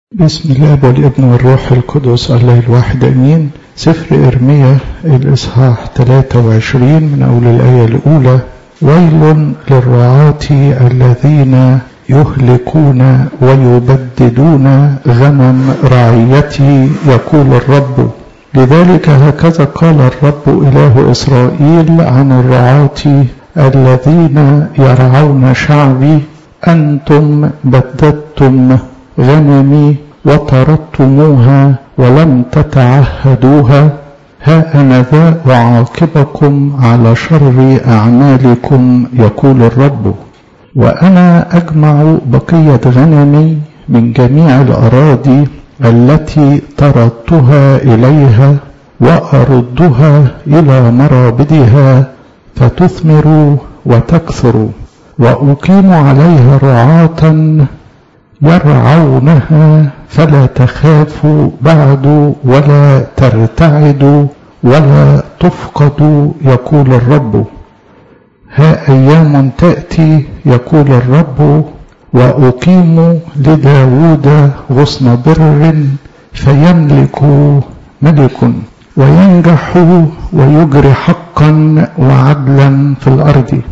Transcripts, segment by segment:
بسم الله والابن والروح القدس الله الواحد امين سفر ارميا الاصحاح 23 من اول الايه الاولى ويل للرعاة الذين يهلكون ويبددون غنم رعيتي يقول الرب لذلك هكذا قال الرب اله اسرائيل عن الرعاة الذين يرعون شعبي انتم بددتم غنمي وطردتموها ولم تتعهدوها ها أنا ذا أعاقبكم على شر أعمالكم يقول الرب وأنا أجمع بقية غنمي من جميع الأراضي التي طردتها إليها وأردها إلى مرابدها فتثمر وتكثر وأقيم عليها رعاة يرعونها فلا تخافوا بعد ولا ترتعدوا ولا تفقدوا يقول الرب ها أيام تأتي يقول الرب وأقيم لداود غصن بر فيملك ملك وينجح ويجري حقا وعدلا في الأرض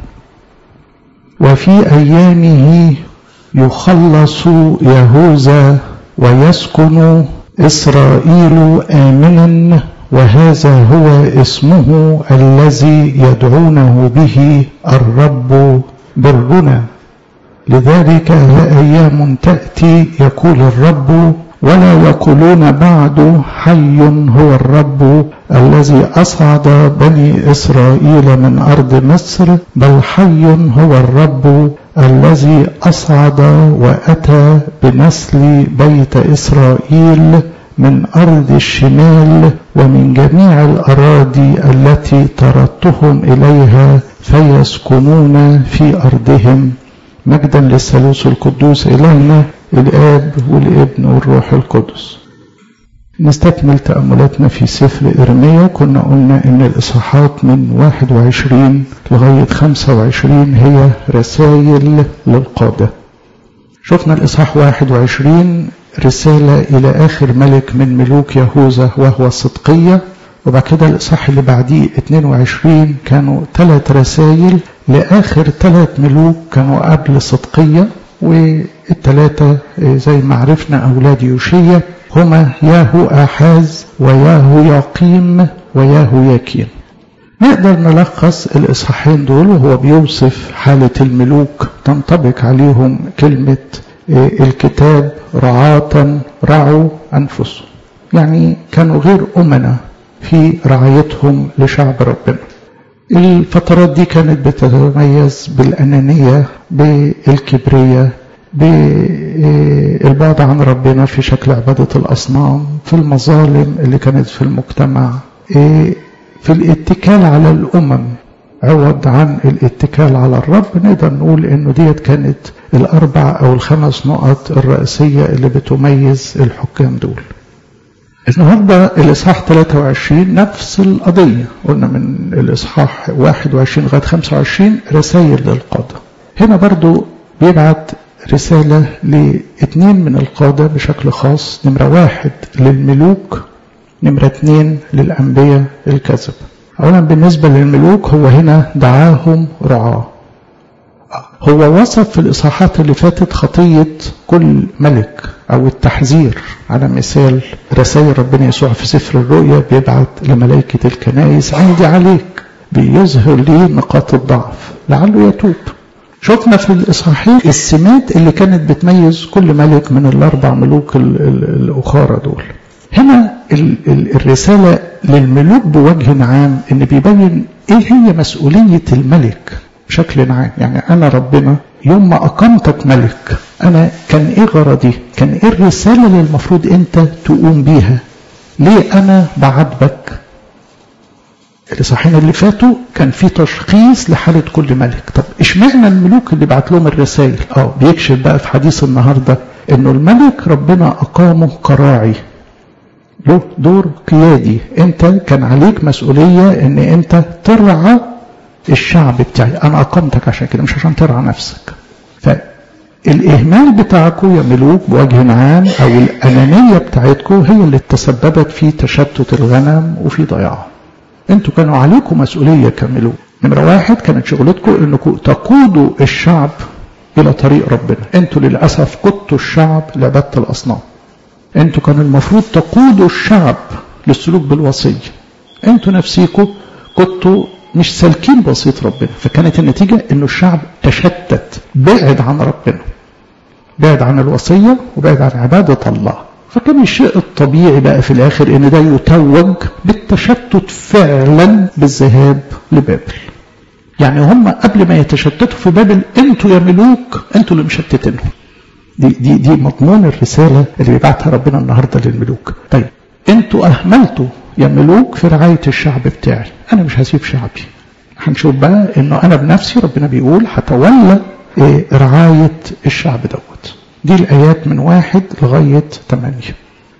وفي أيامه يخلص يهوذا ويسكن إسرائيل آمنا وهذا هو اسمه الذي يدعونه به الرب برنا لذلك أيام تأتي يقول الرب ولا يقولون بعد حي هو الرب الذي أصعد بني إسرائيل من أرض مصر بل حي هو الرب الذي أصعد وأتى بنسل بيت إسرائيل من أرض الشمال ومن جميع الأراضي التي طردتهم إليها فيسكنون في أرضهم مجدا للثالوث القدوس إلهنا الآب والابن والروح القدس نستكمل تأملاتنا في سفر إرميا كنا قلنا إن الإصحاحات من 21 لغاية 25 هي رسائل للقادة شفنا الإصحاح 21 رسالة إلى آخر ملك من ملوك يهوذا وهو الصدقية وبعد كده الإصحاح اللي بعديه 22 كانوا ثلاث رسائل لآخر ثلاث ملوك كانوا قبل صدقية والثلاثة زي ما عرفنا أولاد يوشيا هما ياهو آحاز وياهو يقيم وياهو يكين نقدر نلخص الإصحاحين دول وهو بيوصف حالة الملوك تنطبق عليهم كلمة الكتاب رعاة رعوا أنفسهم يعني كانوا غير أمنا في رعايتهم لشعب ربنا الفترات دي كانت بتتميز بالأنانية بالكبرية بالبعد عن ربنا في شكل عبادة الأصنام في المظالم اللي كانت في المجتمع في الاتكال على الأمم عوض عن الاتكال على الرب نقدر نقول انه ديت كانت الاربع او الخمس نقط الرئيسية اللي بتميز الحكام دول النهارده الاصحاح 23 نفس القضية قلنا من الاصحاح 21 لغاية 25 رسائل للقادة هنا برضو بيبعت رسالة لاثنين من القادة بشكل خاص نمرة واحد للملوك نمرة اثنين للأنبياء الكذب أولا بالنسبة للملوك هو هنا دعاهم رعاة هو وصف في الإصحاحات اللي فاتت خطية كل ملك أو التحذير على مثال رسائل ربنا يسوع في سفر الرؤيا بيبعت لملائكة الكنائس عندي عليك بيظهر لي نقاط الضعف لعله يتوب شفنا في الإصحاحين السمات اللي كانت بتميز كل ملك من الأربع ملوك الأخرى دول هنا الرسالة للملوك بوجه عام إن بيبين إيه هي مسؤولية الملك بشكل عام يعني أنا ربنا يوم ما أقمتك ملك أنا كان إيه غرضي كان إيه الرسالة اللي المفروض أنت تقوم بيها ليه أنا بعاتبك الإصحاحين اللي فاتوا كان في تشخيص لحالة كل ملك طب اشمعنى الملوك اللي بعت لهم الرسائل اه بيكشف بقى في حديث النهاردة انه الملك ربنا اقامه كراعي له دور قيادي انت كان عليك مسؤولية ان انت ترعى الشعب بتاعي انا اقمتك عشان كده مش عشان ترعى نفسك الإهمال بتاعكم يا ملوك بوجه عام أو الأنانية بتاعتكم هي اللي تسببت في تشتت الغنم وفي ضياعهم انتوا كانوا عليكم مسؤولية كملوك نمرة واحد كانت شغلتكم انكم تقودوا الشعب الى طريق ربنا انتوا للأسف قدتوا الشعب لعبادة الأصنام انتوا كان المفروض تقودوا الشعب للسلوك بالوصية انتوا نفسيكم كنتوا مش سالكين بسيط ربنا فكانت النتيجة انه الشعب تشتت بعد عن ربنا بعد عن الوصية وبعد عن عبادة الله فكان الشيء الطبيعي بقى في الاخر ان ده يتوج بالتشتت فعلا بالذهاب لبابل يعني هم قبل ما يتشتتوا في بابل انتوا يا ملوك انتوا اللي مشتتينهم دي دي دي مضمون الرساله اللي بيبعتها ربنا النهارده للملوك طيب انتوا اهملتوا يا ملوك في رعايه الشعب بتاعي انا مش هسيب شعبي هنشوف بقى انه انا بنفسي ربنا بيقول هتولى إيه رعايه الشعب دوت دي الايات من واحد لغايه ثمانيه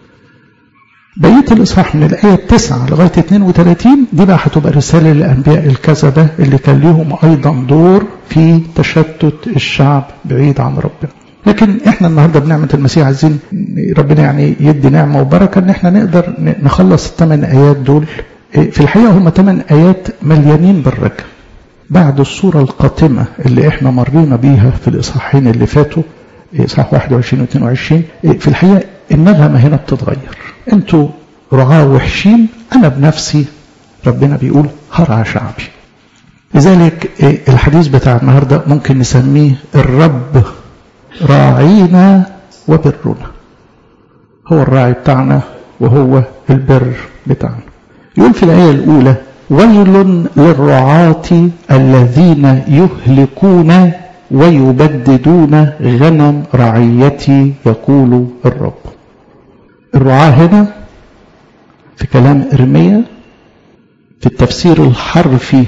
بقيه الاصحاح من الايه 9 لغايه 32 دي بقى هتبقى رساله للانبياء الكذبه اللي كان ليهم ايضا دور في تشتت الشعب بعيد عن ربنا لكن احنا النهارده بنعمه المسيح عايزين ربنا يعني يدي نعمه وبركه ان احنا نقدر نخلص الثمان ايات دول في الحقيقه هم ثمان ايات مليانين بالرجاء بعد الصوره القاتمه اللي احنا مرينا بيها في الاصحاحين اللي فاتوا اصحاح 21 و 22 في الحقيقه النغمه هنا بتتغير انتوا رعاة وحشين انا بنفسي ربنا بيقول هرعى شعبي لذلك الحديث بتاع النهارده ممكن نسميه الرب راعينا وبرنا هو الراعي بتاعنا وهو البر بتاعنا يقول في الآية الأولى ويل للرعاة الذين يهلكون ويبددون غنم رعيتي يقول الرب الرعاة هنا في كلام إرميا في التفسير الحرفي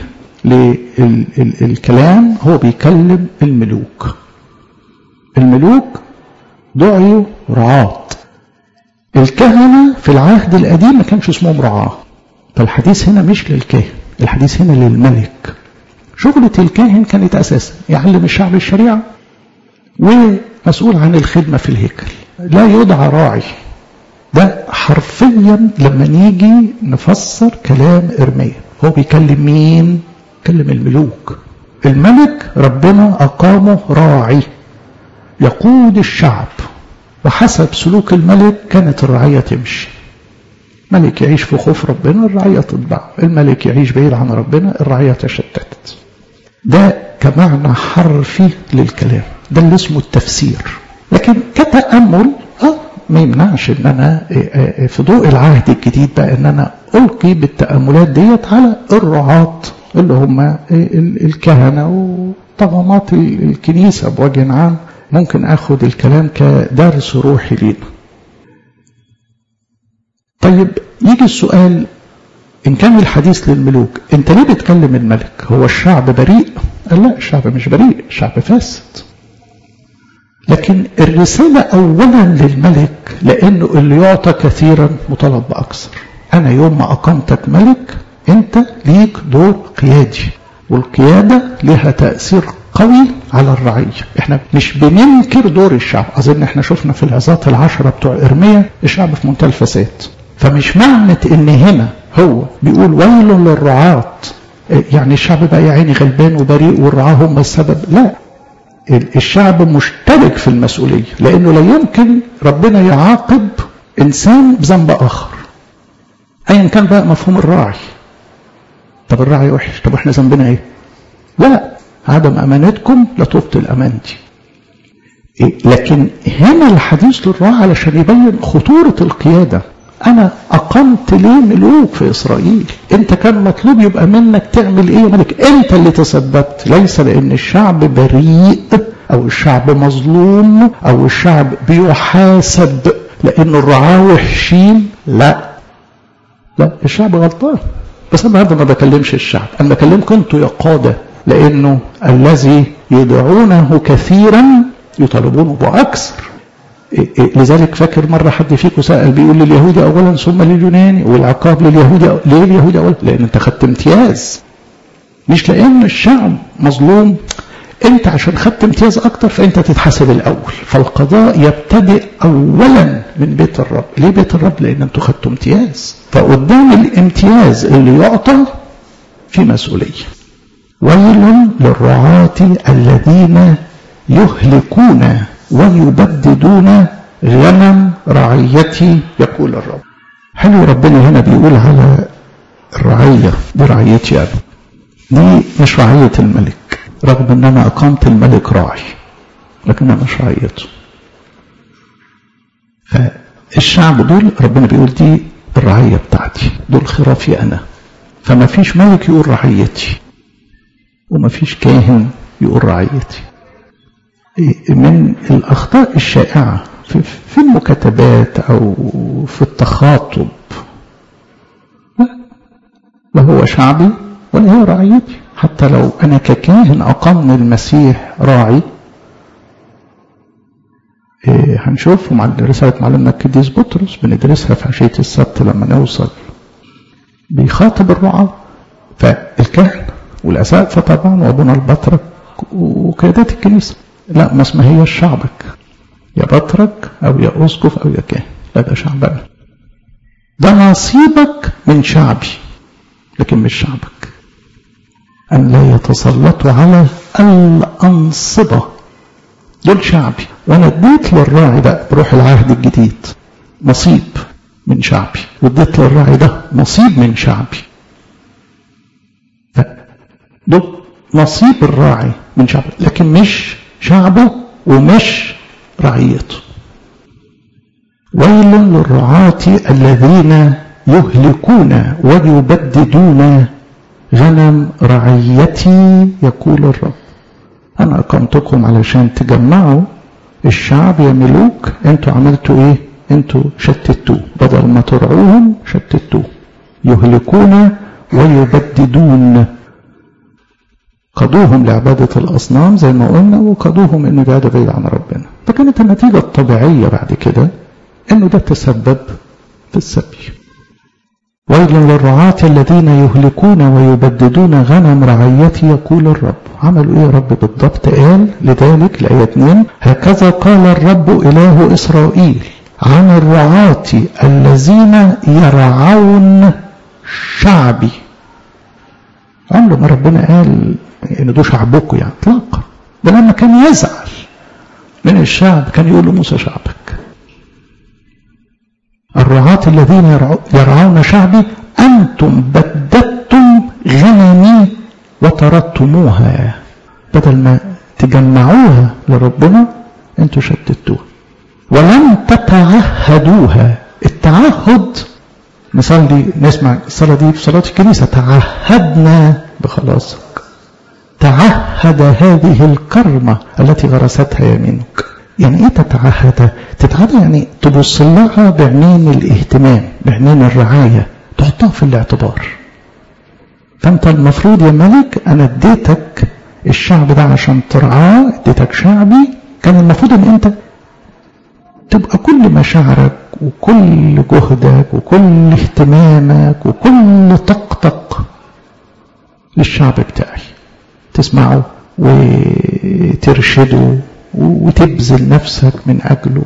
للكلام هو بيكلم الملوك الملوك دعيوا رعاة الكهنة في العهد القديم ما كانش اسمهم رعاة فالحديث هنا مش للكاهن الحديث هنا للملك شغلة الكاهن كانت أساسا يعلم الشعب الشريعة ومسؤول عن الخدمة في الهيكل لا يدعى راعي ده حرفيا لما نيجي نفسر كلام إرميا هو بيكلم مين؟ بيكلم الملوك الملك ربنا أقامه راعي يقود الشعب وحسب سلوك الملك كانت الرعية تمشي ملك يعيش في خوف ربنا الرعية تتبعه الملك يعيش بعيد عن ربنا الرعية تشتتت ده كمعنى حرفي للكلام ده اللي اسمه التفسير لكن كتأمل اه ما يمنعش ان انا في ضوء العهد الجديد بقى ان انا القي بالتأملات ديت على الرعاة اللي هم الكهنة وطغمات الكنيسة بوجه عام ممكن اخد الكلام كدرس روحي لينا طيب يجي السؤال ان كان الحديث للملوك انت ليه بتكلم الملك هو الشعب بريء قال لا الشعب مش بريء الشعب فاسد لكن الرسالة أولا للملك لأنه اللي يعطى كثيرا مطالب بأكثر أنا يوم ما أقمتك ملك أنت ليك دور قيادي والقيادة لها تأثير قوي على الرعية احنا مش بننكر دور الشعب اظن احنا شفنا في العظات العشرة بتوع ارميا الشعب في منتهى الفساد فمش معنى ان هنا هو بيقول ويل للرعاة يعني الشعب بقى يا عيني غلبان وبريء والرعاة هم السبب لا الشعب مشترك في المسؤولية لانه لا يمكن ربنا يعاقب انسان بذنب اخر ايا كان بقى مفهوم الراعي طب الراعي وحش طب احنا ذنبنا ايه لا عدم امانتكم لا تبطل امانتي إيه؟ لكن هنا الحديث للراعي علشان يبين خطورة القيادة أنا أقمت ليه ملوك في إسرائيل أنت كان مطلوب يبقى منك تعمل إيه يا ملك أنت اللي تسببت ليس لأن الشعب بريء أو الشعب مظلوم أو الشعب بيحاسب لأن الرعاة وحشين لا لا الشعب غلطان بس أنا النهارده ما بكلمش الشعب أنا بكلمكم أنتوا يا قادة لأنه الذي يدعونه كثيرا يطالبونه بأكثر لذلك فاكر مرة حد فيكم سأل بيقول لليهود أولا ثم لليوناني والعقاب لليهود ليه اليهود أولا لأن أنت خدت امتياز مش لأن الشعب مظلوم انت عشان خدت امتياز اكتر فانت تتحاسب الاول فالقضاء يبتدئ اولا من بيت الرب ليه بيت الرب لان انتوا خدتوا امتياز فقدام الامتياز اللي يعطى في مسؤوليه ويل للرعاة الذين يهلكون ويبددون غنم رعيتي يقول الرب حلو ربنا هنا بيقول على الرعية دي رعيتي أنا دي مش رعية الملك رغم ان انا اقامت الملك راعي لكن انا مش رعيته فالشعب دول ربنا بيقول دي الرعية بتاعتي دول خرافي انا فما فيش ملك يقول رعيتي وما فيش كاهن يقول رعيتي من الأخطاء الشائعة في المكاتبات أو في التخاطب لا هو شعبي ولا هو رعيتي حتى لو أنا ككاهن أقمني المسيح راعي إيه هنشوف مع رسالة معلمنا القديس بطرس بندرسها في عشية السبت لما نوصل بيخاطب الرعاة فالكهنة والأساقفة طبعا وأبونا البطرك وقيادات الكنيسة لا ما اسمها هي شعبك يا بطرك أو يا أسقف أو يا كاهن لا ده شعبنا ده نصيبك من شعبي لكن مش شعبك أن لا يتسلطوا على الأنصبة دول شعبي وأنا اديت للراعي ده بروح العهد الجديد نصيب من شعبي واديت للراعي ده نصيب من شعبي ده نصيب الراعي من شعبه لكن مش شعبه ومش رعيته ويل للرعاة الذين يهلكون ويبددون غنم رعيتي يقول الرب أنا أقمتكم علشان تجمعوا الشعب يا ملوك انتوا عملتوا ايه انتوا شتتوه بدل ما ترعوهم شتتوه يهلكون ويبددون قضوهم لعبادة الأصنام زي ما قلنا وقضوهم إنه بعد بعيد عن ربنا فكانت النتيجة الطبيعية بعد كده إنه ده تسبب في السبي ويل للرعاة الذين يهلكون ويبددون غنم رعيتي يقول الرب عملوا ايه يا رب بالضبط قال لذلك الآية 2 هكذا قال الرب إله إسرائيل عن الرعاة الذين يرعون شعبي عمره ما ربنا قال ان ده شعبكم يعني اطلاقا ده لما كان يزعل من الشعب كان يقول له موسى شعبك الرعاة الذين يرعون شعبي أنتم بددتم غنمي وطردتموها بدل ما تجمعوها لربنا انتوا شتتوها ولم تتعهدوها التعهد نصلي نسمع الصلاة دي في صلاة الكنيسة تعهدنا بخلاصك تعهد هذه الكرمة التي غرستها يمينك يعني ايه تتعهد تتعهد يعني تبص لها بعينين الاهتمام بعينين الرعاية تحطها في الاعتبار فانت المفروض يا ملك انا اديتك الشعب ده عشان ترعاه اديتك شعبي كان المفروض ان انت تبقى كل مشاعرك وكل جهدك وكل اهتمامك وكل طاقتك للشعب بتاعي تسمعه وترشده وتبذل نفسك من أجله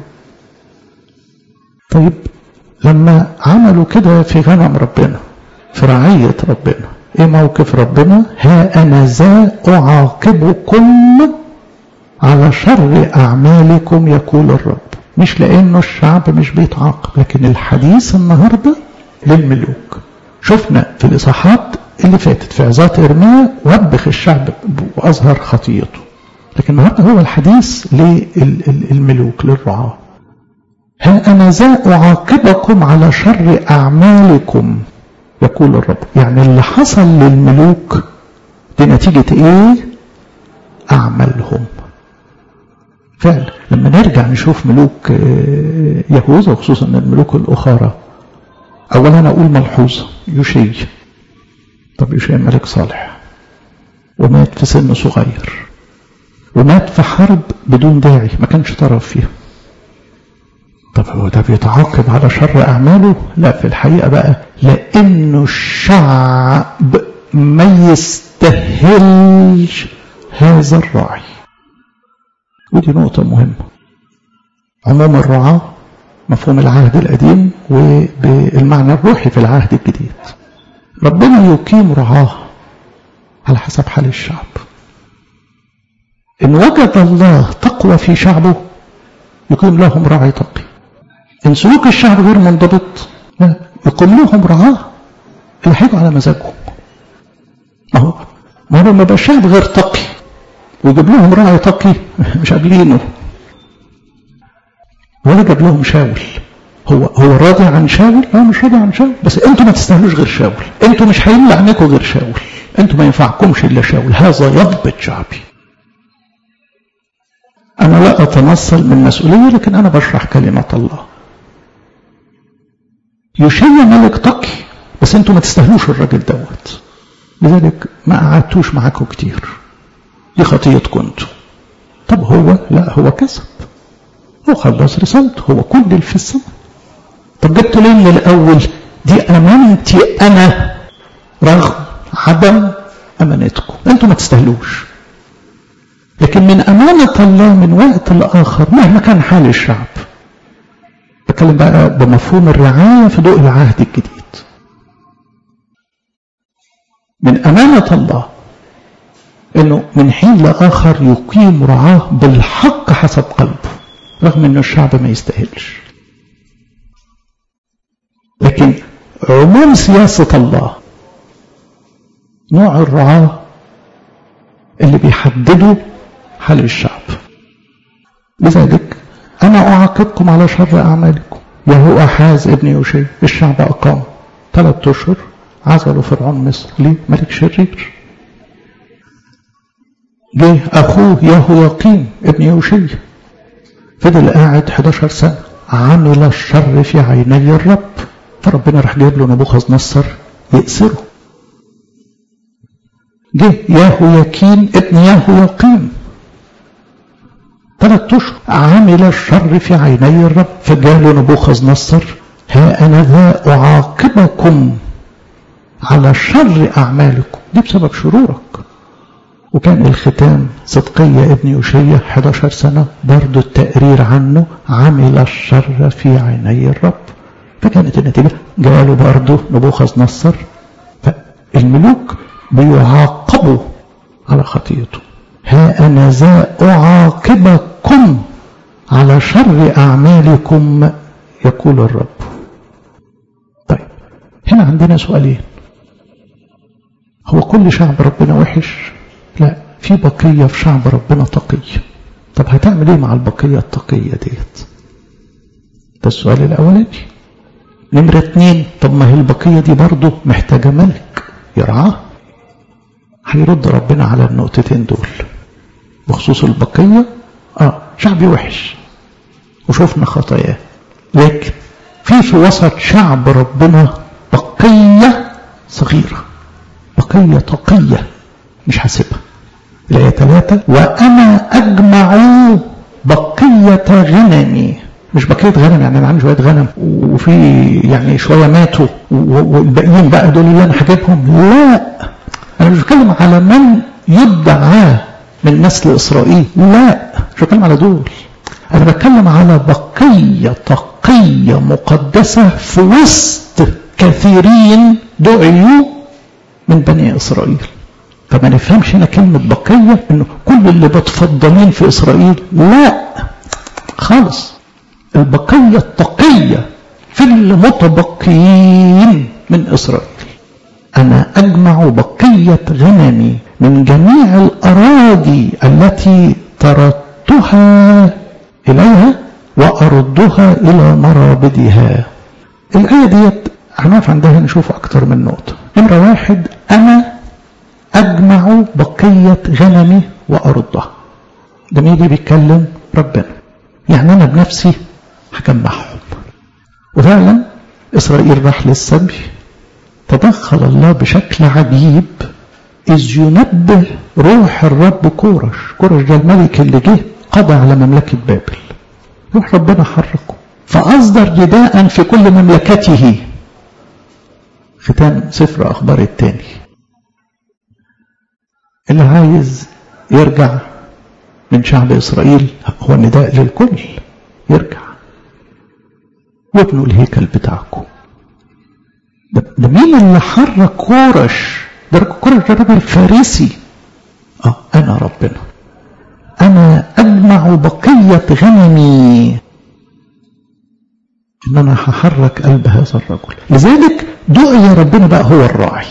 طيب لما عملوا كده في غنم ربنا في رعية ربنا ايه موقف ربنا ها انا ذا اعاقبكم على شر اعمالكم يقول الرب مش لانه الشعب مش بيتعاقب لكن الحديث النهارده للملوك شفنا في الاصحاحات اللي فاتت في عظات ارميا وبخ الشعب واظهر خطيته لكن النهارده هو الحديث للملوك للرعاه ها انا ذا اعاقبكم على شر اعمالكم يقول الرب يعني اللي حصل للملوك دي نتيجة ايه اعمالهم فعلا لما نرجع نشوف ملوك يهوذا وخصوصا الملوك الاخرى اولا انا اقول ملحوظة يوشي طب يوشي ملك صالح ومات في سن صغير ومات في حرب بدون داعي ما كانش طرف فيها طب هو ده بيتعاقب على شر أعماله لا في الحقيقة بقى لأنه الشعب ما يستاهلش هذا الراعي ودي نقطة مهمة عموم الرعاة مفهوم العهد القديم وبالمعنى الروحي في العهد الجديد ربنا يقيم رعاه على حسب حال الشعب إن وجد الله تقوى في شعبه يقيم لهم راعي تقي إن سلوك الشعب غير منضبط يقيم لهم رعاه اللي هيجوا على مزاجهم ما هو ما هو لما يبقى الشعب غير تقي ويجيب لهم راعي تقي مش قابلينه ولا جاب لهم شاول هو هو راضي عن شاول لا مش راضي عن شاول بس انتوا ما تستاهلوش غير شاول انتوا مش هيملى عنكم غير شاول انتوا ما ينفعكمش الا شاول هذا يضبط شعبي انا لا اتنصل من مسؤوليه لكن انا بشرح كلمه الله يشيع ملك تقي بس انتوا ما تستاهلوش الراجل دوت لذلك ما قعدتوش معاكم كتير دي خطيتكم انتوا طب هو لا هو كسب هو خلص رسالته هو كل اللي في السماء طب جبت ليه من الاول دي امانتي انا رغم عدم امانتكم انتوا ما تستاهلوش لكن من امانه الله من وقت لاخر مهما كان حال الشعب بتكلم بقى بمفهوم الرعايه في ضوء العهد الجديد من امانه الله انه من حين لاخر يقيم رعاه بالحق حسب قلبه رغم ان الشعب ما يستاهلش لكن عموم سياسة الله نوع الرعاة اللي بيحددوا حال الشعب لذلك أنا أعاقبكم على شر أعمالكم يهو أحاز ابن يوشي الشعب أقام ثلاثة أشهر عزلوا فرعون مصر ليه ملك شرير جه أخوه يهو يقيم ابن يوشي فضل قاعد 11 سنة عمل الشر في عيني الرب فربنا راح جايب له نبوخذ نصر يأسره جه ياهو يكين ابن ياهو يقيم ثلاث اشهر عمل الشر في عيني الرب فجاله نبوخذ نصر ها انا ذا اعاقبكم على شر اعمالكم دي بسبب شرورك وكان الختام صدقية ابن يوشية 11 سنة برضو التقرير عنه عمل الشر في عيني الرب فكانت النتيجة جاله برضو نبوخذ نصر فالملوك بيعاقبوا على خطيته ها أنا ذا أعاقبكم على شر أعمالكم يقول الرب طيب هنا عندنا سؤالين هو كل شعب ربنا وحش لا في بقية في شعب ربنا تقي طب هتعمل ايه مع البقية التقية ديت ده السؤال الأولاني نمرة اتنين طب ما هي البقية دي برضه محتاجة ملك يرعاه هيرد ربنا على النقطتين دول بخصوص البقية اه شعبي وحش وشوفنا خطاياه لكن في في وسط شعب ربنا بقية صغيرة بقية تقية مش حاسبها الآية ثلاثة وأنا أجمع بقية غنمي مش بقية غنم يعني أنا عندي شوية غنم وفي يعني شوية ماتوا والباقيين بقى دول اللي أنا هجيبهم لا أنا مش بتكلم على من يدعى من نسل إسرائيل لا مش بتكلم على دول أنا بتكلم على بقية تقية مقدسة في وسط كثيرين دعيوا من بني إسرائيل فما نفهمش هنا كلمة بقية انه كل اللي بتفضلين في اسرائيل لا خالص البقية التقية في المتبقيين من اسرائيل انا اجمع بقية غنمي من جميع الاراضي التي طردتها اليها واردها الى مرابدها الايه ديت هنقف عندها نشوف اكتر من نقطة نمرة واحد انا أجمع بقية غنمي وأردها ده مين يجي بيتكلم ربنا يعني أنا بنفسي هجمعهم وفعلا إسرائيل راح للسبي تدخل الله بشكل عجيب إذ ينبه روح الرب كورش كورش ده الملك اللي جه قضى على مملكة بابل روح ربنا حركه فأصدر نداء في كل مملكته ختام سفر أخبار التاني اللي عايز يرجع من شعب إسرائيل هو النداء للكل يرجع وابنوا الهيكل بتاعكم ده مين اللي حرك كورش ده كورش ده راجل فارسي اه انا ربنا انا اجمع بقية غنمي ان انا هحرك قلب هذا الرجل لذلك دعي ربنا بقى هو الراعي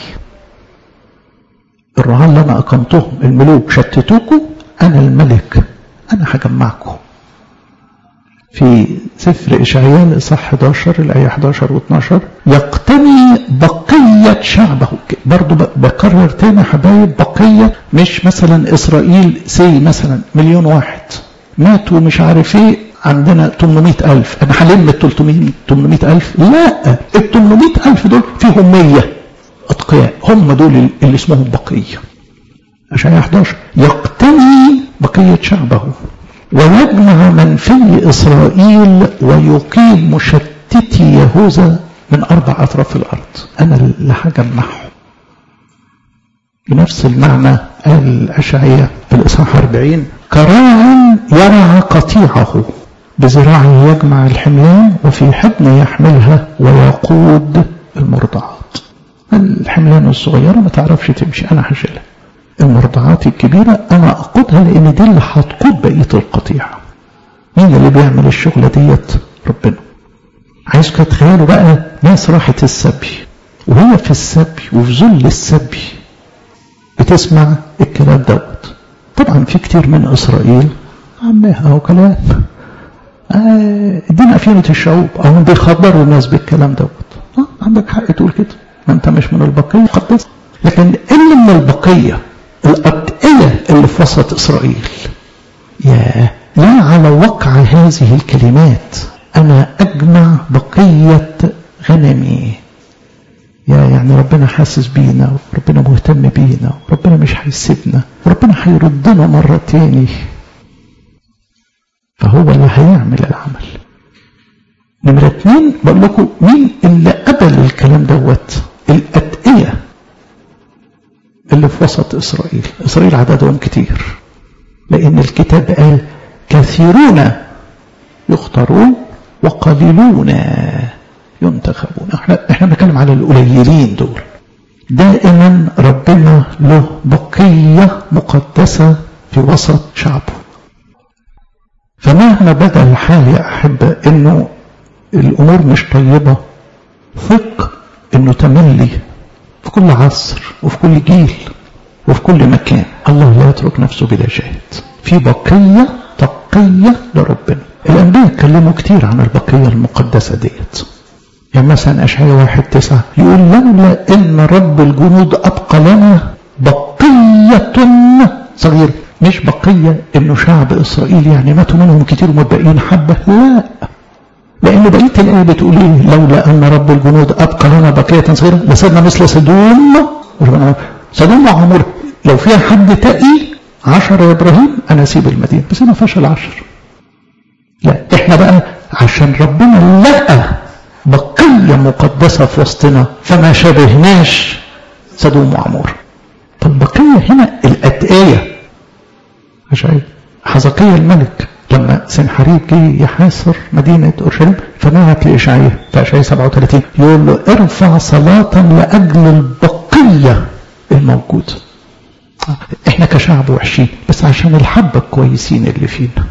الرعاة اللي انا اقمتهم الملوك شتتوكوا انا الملك انا هجمعكم في سفر إشعياء الإصحاح 11 الآية 11 و12 يقتني بقية شعبه برضو بكرر تاني حبايب بقية مش مثلا إسرائيل سي مثلا مليون واحد ماتوا مش عارف ايه عندنا 800 ألف أنا هلم ال 300 800 ألف لا ال 800 ألف دول فيهم 100 أتقياء هم دول اللي اسمهم بقية إشعياء 11 يقتني بقية شعبه ويجمع من في إسرائيل ويقيم مشتتي يهوذا من أربع أطراف الأرض أنا اللي هجمعهم بنفس المعنى قال الأشعية في الإصحاح 40 كراع يرعى قطيعه بذراعه يجمع الحملان وفي حضن يحملها ويقود المرضعات الحملان الصغيرة ما تعرفش تمشي أنا هشيلها المرضعات الكبيرة أنا أقودها لأن دي اللي هتقود بقية القطيع مين اللي بيعمل الشغلة ديت ربنا عايزكم تتخيلوا بقى ناس راحت السبي وهي في السبي وفي ذل السبي بتسمع الكلام دوت طبعا في كتير من إسرائيل عمها هو كلام آه دي أفينة الشعوب أو بيخبروا الناس بالكلام دوت آه عندك حق تقول كده ما أنت مش من البقية مقدسة لكن اللي من البقية الأبقية اللي في وسط إسرائيل يا لا على وقع هذه الكلمات أنا أجمع بقية غنمي يا يعني ربنا حاسس بينا وربنا مهتم بينا وربنا مش هيسيبنا وربنا هيردنا مرة تاني فهو اللي هيعمل العمل نمرة اتنين بقول لكم مين اللي قبل الكلام دوت الأتقية اللي في وسط إسرائيل إسرائيل عددهم كتير لأن الكتاب قال كثيرون يختارون وقليلون ينتخبون احنا احنا بنتكلم على القليلين دول دائما ربنا له بقية مقدسة في وسط شعبه فمهما بدا الحال يا أحبة إنه الأمور مش طيبة ثق إنه تملي في كل عصر وفي كل جيل وفي كل مكان الله لا يترك نفسه بلا شاهد في بقية تقية لربنا الأنبياء اتكلموا كتير عن البقية المقدسة ديت يعني مثلا أشعياء واحد تسعة يقول لولا إن رب الجنود أبقى لنا بقية صغيرة مش بقية إنه شعب إسرائيل يعني ماتوا منهم كتير ومتبقيين حبة لا لأن بقية الآية بتقول إيه لولا أن رب الجنود أبقى لنا بقية صغيرة لصرنا مثل سدوم سدوم وعمر لو فيها حد تقي عشر يا إبراهيم أنا أسيب المدينة بس ما فيهاش العشر لا إحنا بقى عشان ربنا لقى بقية مقدسة في وسطنا فما شبهناش سدوم وعمور فالبقية هنا الأتقية عشان حزقية الملك لما سنحريب جه يحاصر مدينة أورشليم فنعت لإشعياء في إشعياء 37 يقول له ارفع صلاة لأجل البقية الموجودة احنا كشعب وحشين بس عشان الحبة الكويسين اللي فينا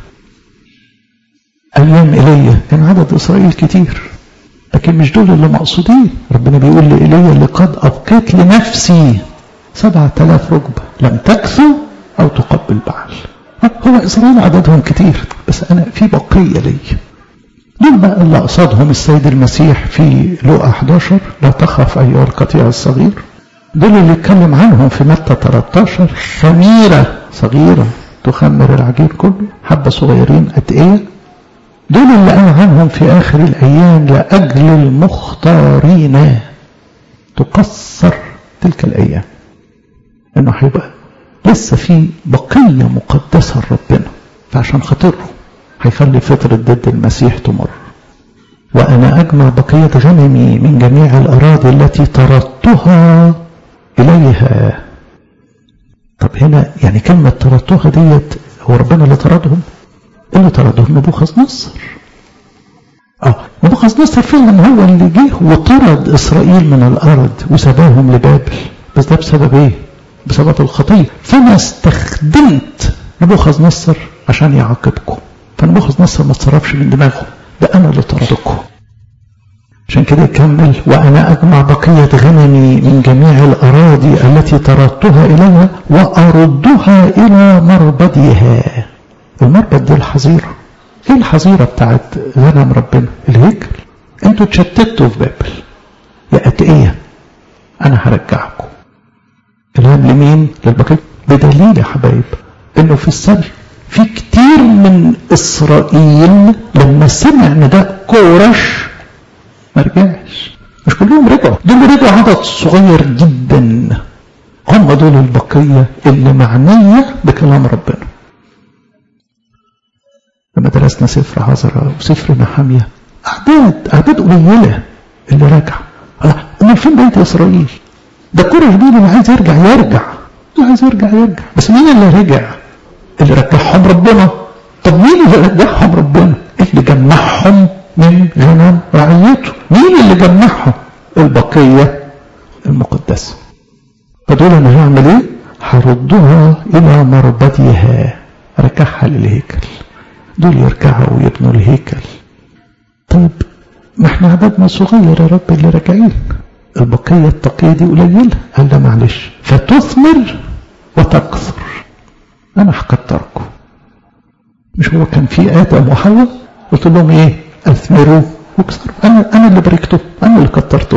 أيام إيليا كان عدد إسرائيل كتير لكن مش دول اللي مقصودين ربنا بيقول لإيليا لقد أبقيت لنفسي سبعة آلاف ركبة لم تكثوا أو تقبل بعل هو إسرائيل عددهم كتير بس أنا في بقية لي دول بقى اللي قصدهم السيد المسيح في لوقا 11 لا تخف أيها القطيع الصغير دول اللي اتكلم عنهم في متى 13 خميرة صغيرة تخمر العجين كله حبة صغيرين أتقية دول اللي قال عنهم في آخر الأيام لأجل المختارين تقصر تلك الأيام إنه هيبقى لسه في بقية مقدسة لربنا فعشان خاطره هيخلي فترة ضد المسيح تمر وأنا أجمع بقية غنمي من جميع الأراضي التي طردتها إليها طب هنا يعني كلمة طردتها ديت هو ربنا اللي طردهم اللي طردهم نبوخذ نصر اه نبوخذ نصر فعلا هو اللي جه وطرد اسرائيل من الارض وسباهم لبابل بس ده بسبب ايه بسبب الخطيه فانا استخدمت نبوخذ نصر عشان يعاقبكم فنبوخذ نصر ما اتصرفش من دماغه ده انا اللي طردكم عشان كده يكمل وأنا أجمع بقية غنمي من جميع الأراضي التي طردتها إليها وأردها إلى مربدها المربد دي الحظيرة إيه الحظيرة بتاعت غنم ربنا الهيكل أنتوا تشتتوا في بابل يا أتقية أنا هرجعكم كلام لمين للبقية بدليل يا حبايب إنه في السبي في كتير من إسرائيل لما سمع نداء كورش ما رجعش مش كلهم رجعوا دول رجعوا عدد صغير جدا هم دول البقية اللي معنية بكلام ربنا لما درسنا سفر عذراء وسفر نحامية أعداد أعداد قليلة اللي رجع أمال فين بيت إسرائيل ده كل جديد اللي عايز يرجع يرجع اللي عايز يرجع يرجع بس مين اللي رجع اللي رجعهم ربنا طب مين اللي رجعهم ربنا اللي جمعهم من غنم رعيته مين اللي جمعهم البقية المقدسة فدول انا هعمل ايه هردها الى مربدها رجعها للهيكل دول يرجعوا ويبنوا الهيكل طيب ما احنا عددنا صغير يا رب اللي راجعين البقية التقية دي قليلة قال لا معلش فتثمر وتكثر انا هكتركم مش هو كان في ادم وحواء قلت لهم ايه اثمروا واكثروا انا انا اللي باركته انا اللي كترته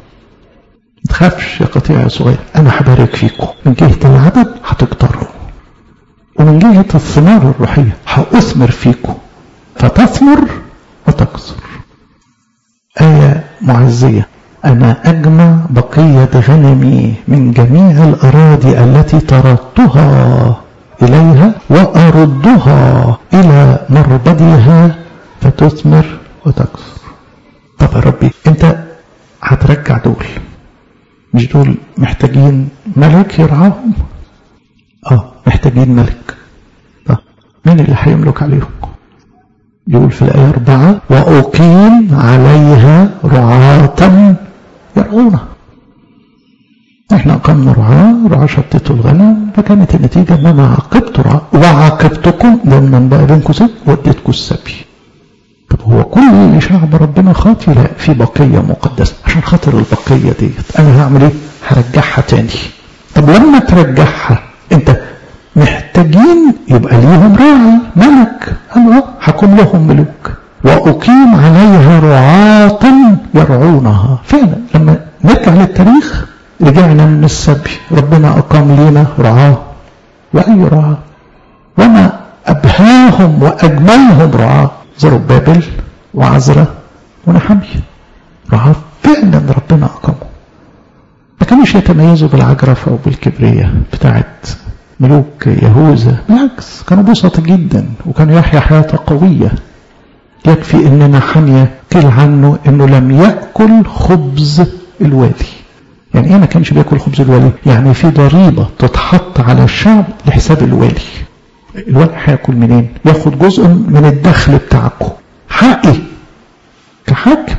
ما تخافش يا قطيع يا صغير انا هبارك فيكم من جهه العدد هتكتروا ومن جهه الثمار الروحيه هاثمر فيكم فتثمر وتكثر آية معزية أنا أجمع بقية غنمي من جميع الأراضي التي طردتها إليها وأردها إلى مربدها فتثمر وتكثر طب يا ربي انت هترجع دول مش دول محتاجين ملك يرعاهم اه محتاجين ملك طب مين اللي هيملك عليهم يقول في الآية أربعة وأقيم عليها رعاة يرعونها احنا أقمنا رعاة رعاة شتتوا الغنم فكانت النتيجة ان انا عاقبت رعاة وعاقبتكم لما بقى بينكم سبي وديتكم السبي طب هو كل شعب ربنا خاطي لا في بقية مقدسة عشان خاطر البقية ديت انا هعمل ايه هرجعها تاني طب لما ترجعها انت محتاجين يبقى ليهم راعي ملك انا هكون لهم ملوك واقيم عليها رعاة يرعونها فعلا لما نرجع للتاريخ رجعنا من السبي ربنا اقام لنا رعاه واي رعاه وما ابهاهم واجملهم رعاه زربابل وعزرة ونحمية رعاه فعلا ربنا اقامه ما كانوش يتميزوا بالعجرفة وبالكبرية بتاعت ملوك يهوذا بالعكس كانوا بسطة جدا وكانوا يحيا حياة قوية يكفي ان نحمية قيل عنه انه لم يأكل خبز الوالي يعني ايه ما كانش بياكل خبز الوالي يعني في ضريبة تتحط على الشعب لحساب الوالي الوالي هياكل منين ياخد جزء من الدخل بتاعكم حقي كحاكم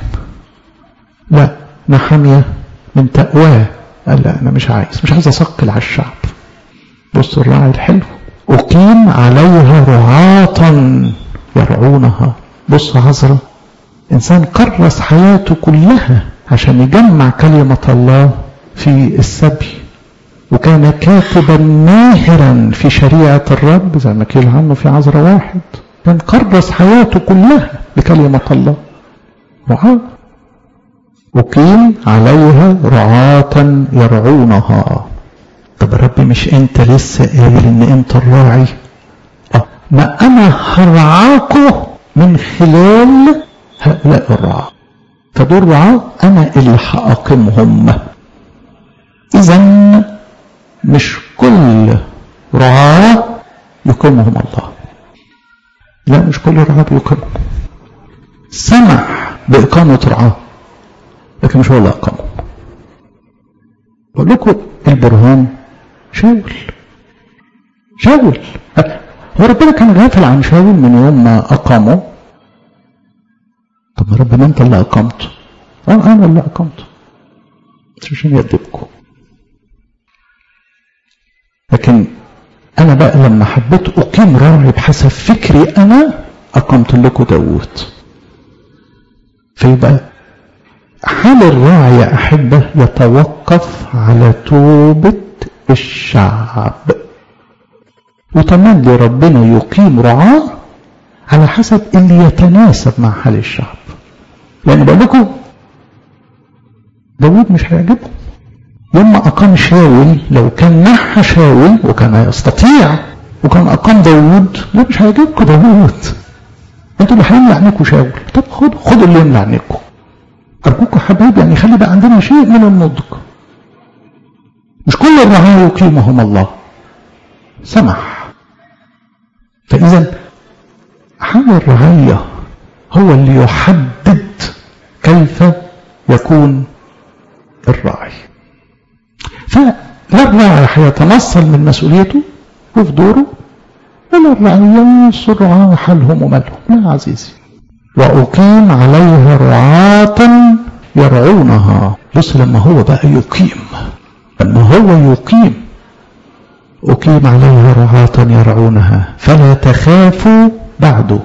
لا نحمية من تقواه قال لا انا مش عايز مش عايز اثقل على الشعب بصوا الراعي الحلو أقيم عليها رعاة يرعونها بص عذرا إنسان كرس حياته كلها عشان يجمع كلمة الله في السبي وكان كاتبا ماهرا في شريعة الرب زي ما كيل عنه في عذرا واحد كان كرس حياته كلها بكلمة الله رعاة أقيم عليها رعاة يرعونها طب يا ربي مش انت لسه قايل ان انت الراعي اه ما انا هرعاكم من خلال هؤلاء الرعاة فدول رعاة انا اللي هاقمهم اذا مش كل رعاة يقيمهم الله لا مش كل رعاة بيقيمهم سمح بإقامة رعاة لكن مش هو اللي أقامهم بقول لكم البرهان شاول شاول هو ربنا كان غافل عن شاول من يوم ما أقامه طب ما ربنا أنت اللي أقمته أه أنا اللي أقمته مش عشان يأدبكم لكن أنا بقى لما حبيت أقيم راعي بحسب فكري أنا أقمت لكم داوود فيبقى حال الراعي يا أحبة يتوقف على توبة الشعب وتملي ربنا يقيم رعاه على حسب اللي يتناسب مع حال الشعب لأن بقول لكم داوود مش هيعجبكم لما أقام شاول لو كان نحى شاول وكان يستطيع وكان أقام داوود لا مش هيعجبكم داوود انتوا اللي هيملى عنكم شاول طب خدوا خدوا اللي يملى عنكم أرجوكم حبايبي يعني خلي بقى عندنا شيء من النضج مش كل الرعايا يقيمهم الله سمح فإذا حال الرعية هو اللي يحدد كيف يكون الراعي فلا الراعي هيتنصل من مسؤوليته وفي دوره ولا الرعية الرعاة حالهم ومالهم لا عزيزي وأقيم عليها رعاة يرعونها بص لما هو بقى يقيم لما هو يقيم أقيم عليها رعاة يرعونها فلا تخافوا بعده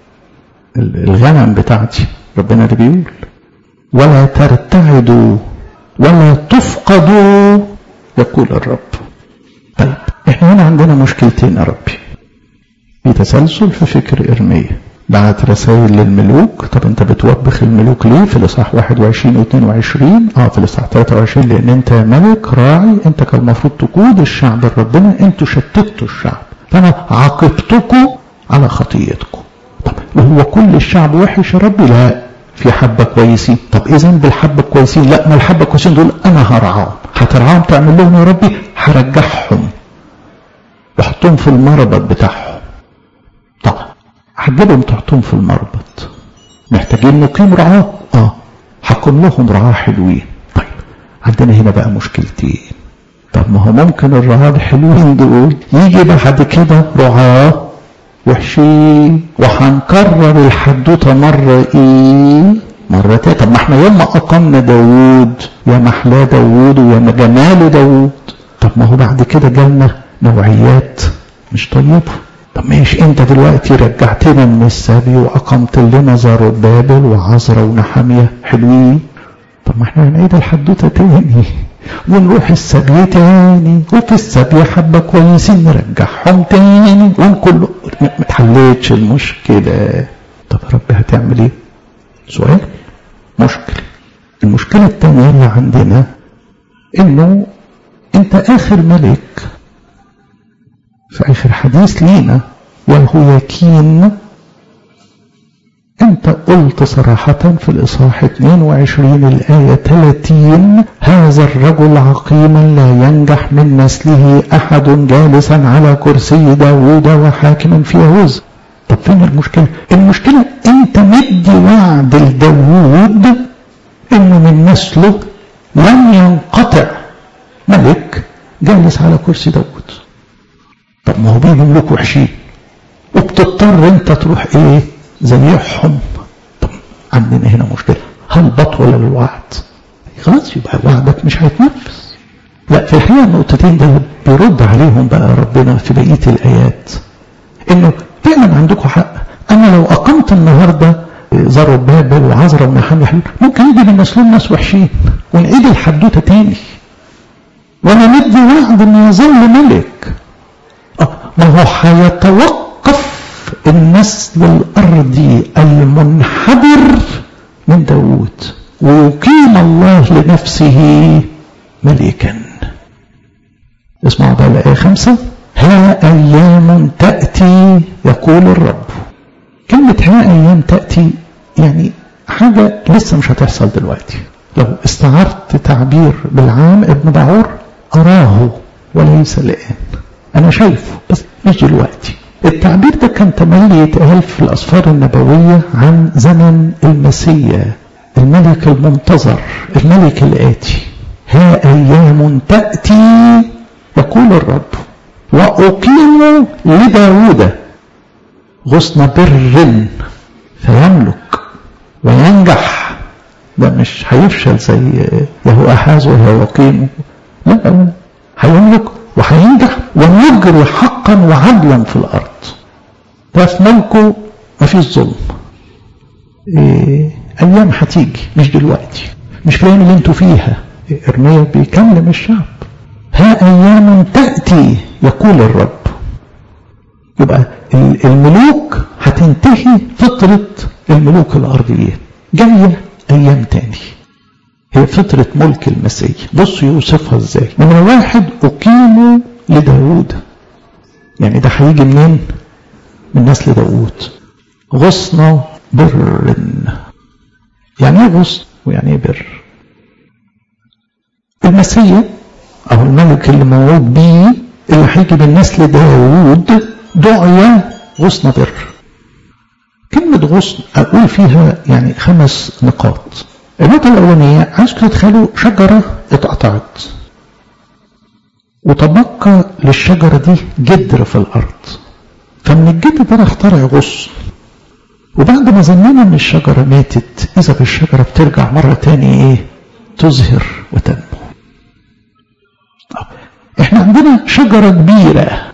الغنم بتاعتي ربنا اللي بيقول ولا ترتعدوا ولا تفقدوا يقول الرب طيب احنا هنا عندنا مشكلتين يا ربي في تسلسل في فكر إرمية بعت رسائل للملوك طب انت بتوبخ الملوك ليه في الاصحاح 21 و 22 اه في الاصحاح 23 لان انت ملك راعي انت كان المفروض تقود الشعب لربنا انتوا شتتوا الشعب فانا عاقبتكم على خطيتكم طب وهو كل الشعب وحش يا ربي لا في حبة كويسين طب اذا بالحبة كويسين لا ما الحبة كويسين دول انا هرعاهم هترعاهم تعمل لهم يا ربي هرجعهم واحطهم في المربط بتاعهم طب هتجيبهم تحطهم في المربط محتاجين نقيم رعاة اه هكون لهم رعاة حلوين طيب عندنا هنا بقى مشكلتين طب ما هو ممكن الرعاة الحلوين دول يجي بعد كده رعاة وحشين وهنكرر الحدوتة مرة ايه مرة تانية طب ما احنا يوم ما اقمنا داوود يا محلاه داوود ويا جمال داوود طب ما هو بعد كده جالنا نوعيات مش طيبه طب ماشي انت دلوقتي رجعتنا من السبي واقمت لنا زربابل وعزرا ونحاميه حلوين طب ما احنا هنعيد الحدوته تاني ونروح السبي تاني وفي السبي حبه كويسين نرجعهم تاني ونكل ما اتحلتش المشكله طب يا رب هتعمل ايه؟ سؤال مشكله المشكله التانيه اللي عندنا انه انت اخر ملك في آخر حديث لينا والهوياكين أنت قلت صراحة في الإصحاح 22 الآية 30 هذا الرجل عقيما لا ينجح من نسله أحد جالسا على كرسي داوود وحاكما في يهوذا طب فين المشكلة؟ المشكلة أنت مدي وعد لداوود إنه من نسله لن ينقطع ملك جالس على كرسي داوود طب ما هو بيجي ملوك وحشين وبتضطر انت تروح ايه زيحهم طب عندنا هنا مشكله هل بطل الوعد خلاص يبقى وعدك مش هيتنفذ لا في الحقيقه النقطتين ده بيرد عليهم بقى ربنا في بقيه الايات انه فعلا عندكم حق انا لو اقمت النهارده زربابل وعزرا ونحامي حلول ممكن يجي من نسلهم ناس وحشين ونعيد الحدوته تاني وانا مدي وعد ان يظل ملك ما هو هيتوقف النسل الأرضي المنحدر من داود ويقيم الله لنفسه ملكا اسمعوا بقى الآية خمسة ها أيام تأتي يقول الرب كلمة ها أيام تأتي يعني حاجة لسه مش هتحصل دلوقتي لو استعرت تعبير بالعام ابن بعور أراه وليس الآن أنا شايفه بس مش دلوقتي التعبير ده كان تملي يتقال في الأسفار النبوية عن زمن المسيا الملك المنتظر الملك الآتي ها أيام تأتي يقول الرب وأقيم لداود غصن بر فيملك وينجح ده مش هيفشل زي يهو أحاز وهو يقيم لا هيملك وهينجح ويجري حقا وعدلا في الأرض ده في ملكه مفيش ظلم إيه أيام هتيجي مش دلوقتي مش في الأيام اللي انتوا فيها إرميا بيكلم الشعب ها أيام تأتي يقول الرب يبقى الملوك هتنتهي فترة الملوك الأرضيين جاية أيام تاني هي فترة ملك المسيح بصوا يوصفها ازاي نمرة واحد أقيموا لداود يعني ده هيجي منين من نسل داود غصن بر يعني ايه غصن ويعني ايه بر المسيح أو الملك اللي موعود بيه اللي هيجي من نسل داود دعي غصن بر كلمة غصن أقول فيها يعني خمس نقاط النقطة الأولانية عايزكم تتخيلوا شجرة اتقطعت وتبقى للشجرة دي جدر في الأرض فمن الجدر ده اخترع غصن وبعد ما ظننا ان الشجرة ماتت إذا بالشجرة بترجع مرة تاني ايه تزهر وتنمو احنا عندنا شجرة كبيرة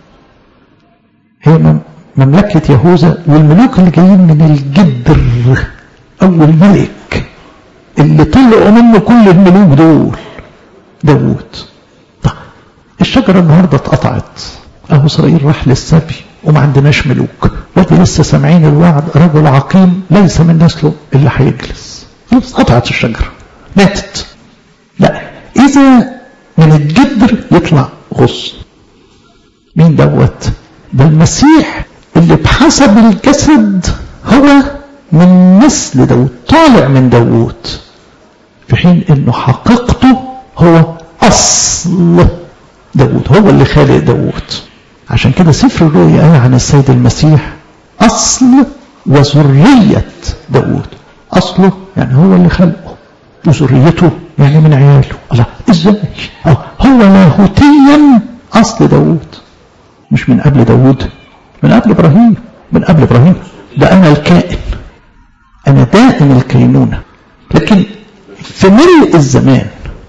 هي مملكة يهوذا والملوك اللي جايين من الجدر أو الملك اللي طلعوا منه كل الملوك دول داوود طيب الشجرة النهاردة اتقطعت أهو إسرائيل راح للسبي وما عندناش ملوك ودي لسه سامعين الوعد رجل عقيم ليس من نسله اللي هيجلس خلاص قطعت الشجرة ماتت لا إذا من الجدر يطلع غصن مين دوت ده المسيح اللي بحسب الجسد هو من نسل داود طالع من داود في حين انه حقيقته هو اصل داود هو اللي خالق داود عشان كده سفر الرؤيا قال عن السيد المسيح اصل وذرية داود اصله يعني هو اللي خلقه وذريته يعني من عياله الله ازاي هو لاهوتيا اصل داود مش من قبل داود من قبل ابراهيم من قبل ابراهيم ده انا الكائن انا دائم الكينونة لكن في ملء الزمان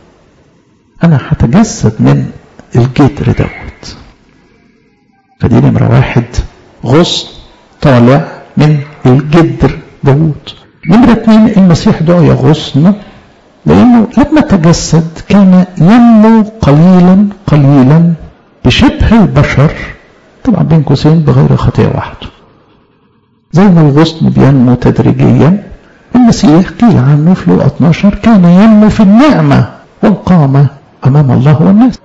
انا هتجسد من الجدر دوت فدي نمرة واحد غصن طالع من الجدر داود نمرة اتنين المسيح دعي غصن لانه لما تجسد كان ينمو قليلا قليلا بشبه البشر طبعا بين قوسين بغير خطيئة وحده زي ما الغصن بينمو تدريجيا المسيح قيل عنه في لوقا 12 كان ينمو في النعمة والقامة أمام الله والناس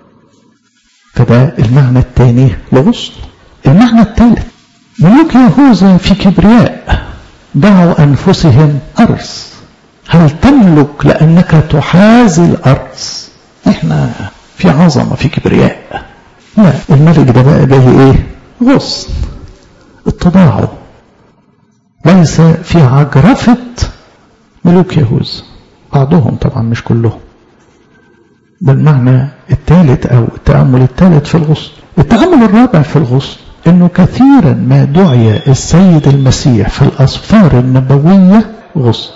فده المعنى الثاني لغصن المعنى الثالث ملوك يهوذا في كبرياء دعوا أنفسهم أرز هل تملك لأنك تحازي الأرز احنا في عظمة في كبرياء لا الملك ده بقى جاي ايه غصن اتضاعه ليس في عجرفة ملوك يهوذا بعضهم طبعا مش كلهم بالمعنى الثالث او التأمل الثالث في الغصن التأمل الرابع في الغصن انه كثيرا ما دعي السيد المسيح في الاسفار النبوية غصن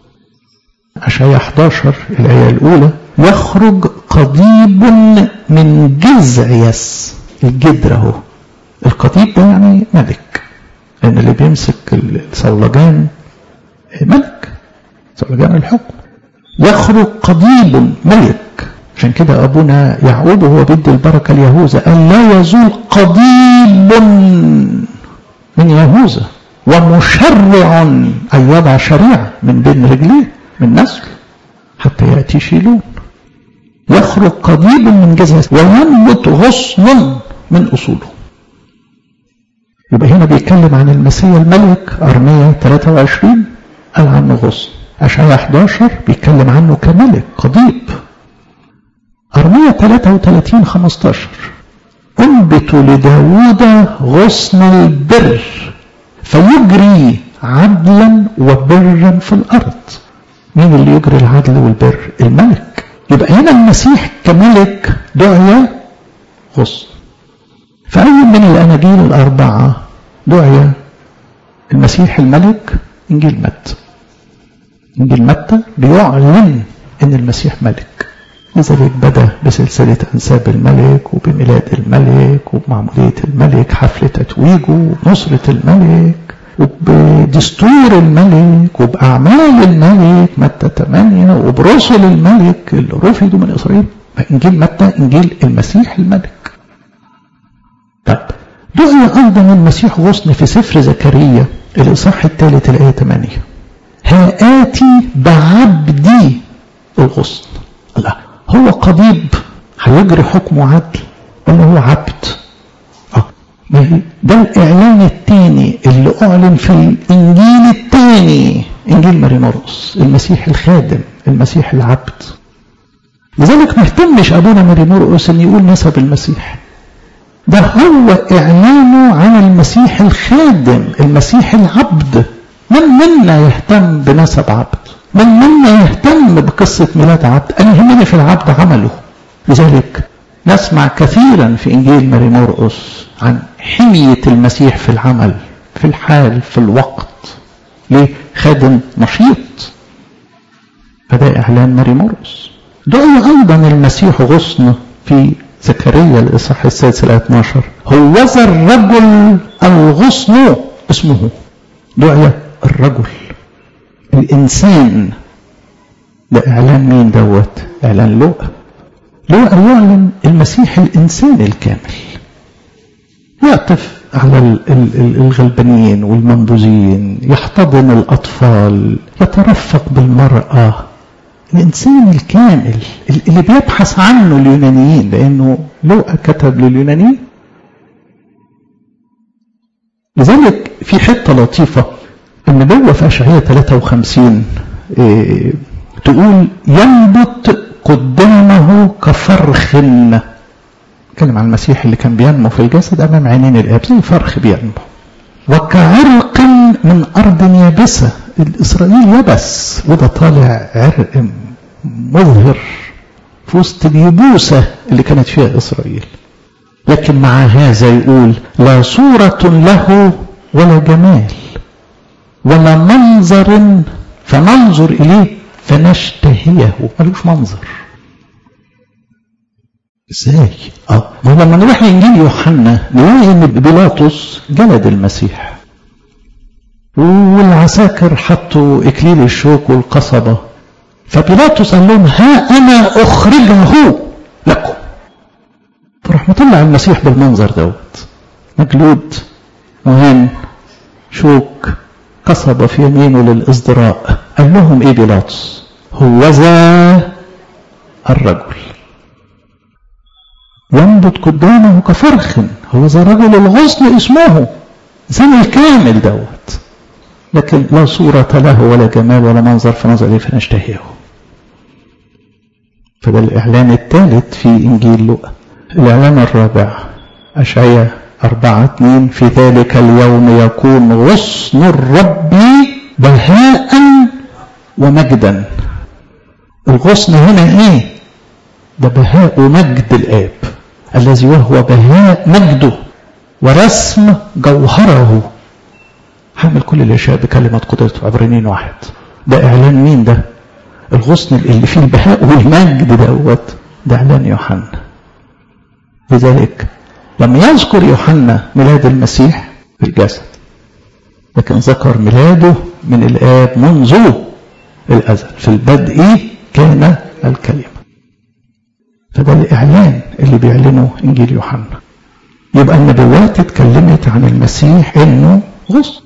عشان 11 الآية الأولى يخرج قضيب من جذع يس الجدر اهو القضيب ده يعني ملك لأن اللي بيمسك الصولجان ملك صولجان الحكم يخرج قضيب ملك عشان كده أبونا يعقوب وهو بيدي البركة ليهوذا قال لا يزول قضيب من يهوذا ومشرع أي يضع شريعة من بين رجليه من نسل حتى يأتي شيلون يخرج قضيب من جزء وينبت غصن من أصوله يبقى هنا بيتكلم عن المسيح الملك أرمية 23 قال عنه غصن أشعياء 11 بيتكلم عنه كملك قضيب أرمية 33 15 انبت لداود غصن البر فيجري عدلا وبرا في الأرض مين اللي يجري العدل والبر الملك يبقى هنا المسيح كملك دعي غصن في أي من الأناجيل الأربعة دعي المسيح الملك إنجيل متى إنجيل متى بيعلن أن المسيح ملك لذلك بدأ بسلسلة أنساب الملك وبميلاد الملك وبمعمودية الملك حفل تتويجه ونصرة الملك وبدستور الملك وبأعمال الملك متى 8 وبرسل الملك اللي رفضوا من إسرائيل فإنجيل متى إنجيل المسيح الملك طيب دعي أيضا المسيح غصن في سفر زكريا الإصحاح الثالث الآية 8 ها آتي بعبدي الغصن لا هو قضيب هيجري حكمه عدل ولا هو عبد اه ده الإعلان الثاني اللي أعلن في الإنجيل الثاني إنجيل ماري مرقس المسيح الخادم المسيح العبد لذلك ما اهتمش أبونا ماري مرقس أن يقول نسب المسيح ده هو إعلانه عن المسيح الخادم المسيح العبد من منا يهتم بنسب عبد من منا يهتم بقصة ميلاد عبد أنا يهمني في العبد عمله لذلك نسمع كثيرا في إنجيل ماري مرقس عن حمية المسيح في العمل في الحال في الوقت ليه خادم نشيط فده إعلان ماري مرقس دعي أيضا المسيح غصن في زكريا الإصحاح السادس الآية 12 هوذا الرجل الغصن اسمه دعي الرجل الإنسان ده إعلان مين دوت إعلان لؤى لؤى يعلن المسيح الإنسان الكامل يعطف على الغلبانين والمنبوذين يحتضن الأطفال يترفق بالمرأة الإنسان الكامل اللي بيبحث عنه اليونانيين لأنه لؤى كتب لليونانيين لذلك في حتة لطيفة النبوة في أشعية 53 إيه تقول ينبت قدامه كفرخ اتكلم عن المسيح اللي كان بينمو في الجسد أمام عينين الآب زي فرخ بينمو وكعرق من أرض يابسة الإسرائيل يبس وده طالع عرق مظهر في وسط اليبوسة اللي كانت فيها إسرائيل لكن مع هذا يقول لا صورة له ولا جمال ولا منظر فننظر إليه فنشتهيه ملوش منظر ازاي اه ما لما نروح لانجيل يوحنا نلاقي ان بيلاطس جلد المسيح والعساكر حطوا اكليل الشوك والقصبه فبيلاطس قال لهم ها انا اخرجه لكم فراح مطلع المسيح بالمنظر دوت مجلود مهان شوك قصبة في يمينه للإصدراء قال لهم إيه بيلاطس هوذا الرجل ينبت قدامه كفرخ هوذا رجل الغصن اسمه زي الكامل دوت لكن لا صورة له ولا جمال ولا منظر فنظر إليه فنشتهيه فده الإعلان الثالث في إنجيل لوقا الإعلان الرابع أشعية أربعة اثنين في ذلك اليوم يكون غصن الرب بهاء ومجدا الغصن هنا ايه ده بهاء ومجد الآب الذي وهو بهاء مجده ورسم جوهره حامل كل الأشياء بكلمة قدرته عبرانيين واحد ده إعلان مين ده الغصن اللي فيه البهاء والمجد دوت ده إعلان يوحنا لذلك لما يذكر يوحنا ميلاد المسيح في الجسد لكن ذكر ميلاده من الآب منذ الأزل في البدء كان الكلمة فده الإعلان اللي بيعلنه إنجيل يوحنا يبقى النبوات اتكلمت عن المسيح إنه غصن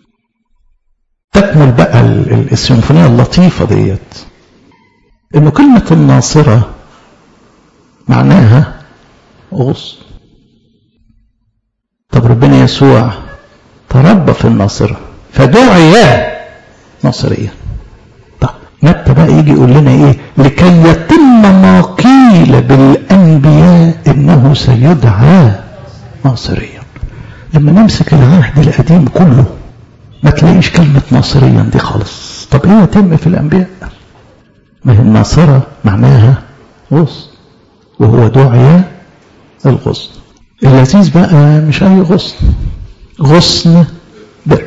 تكمل بقى السيمفونية اللطيفة ديت إنه كلمة الناصرة معناها غصن طب ربنا يسوع تربى في الناصرة فدعي ناصريا طب متى بقى يجي يقول لنا ايه لكي يتم ما قيل بالانبياء انه سيدعى ناصريا لما نمسك العهد القديم كله ما تلاقيش كلمة ناصريا دي خالص طب ايه يتم في الانبياء ما هي الناصرة معناها غصن وهو دعي الغصن اللذيذ بقى مش أي غصن غصن بر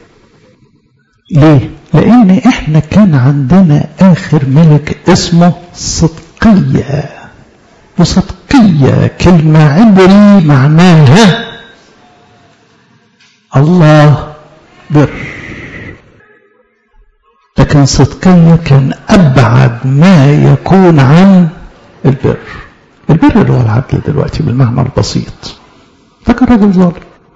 ليه؟ لأن إحنا كان عندنا آخر ملك اسمه صدقية وصدقية كلمة عبري معناها الله بر لكن صدقية كان أبعد ما يكون عن البر البر اللي هو العدل دلوقتي بالمعنى البسيط فكان راجل ظالم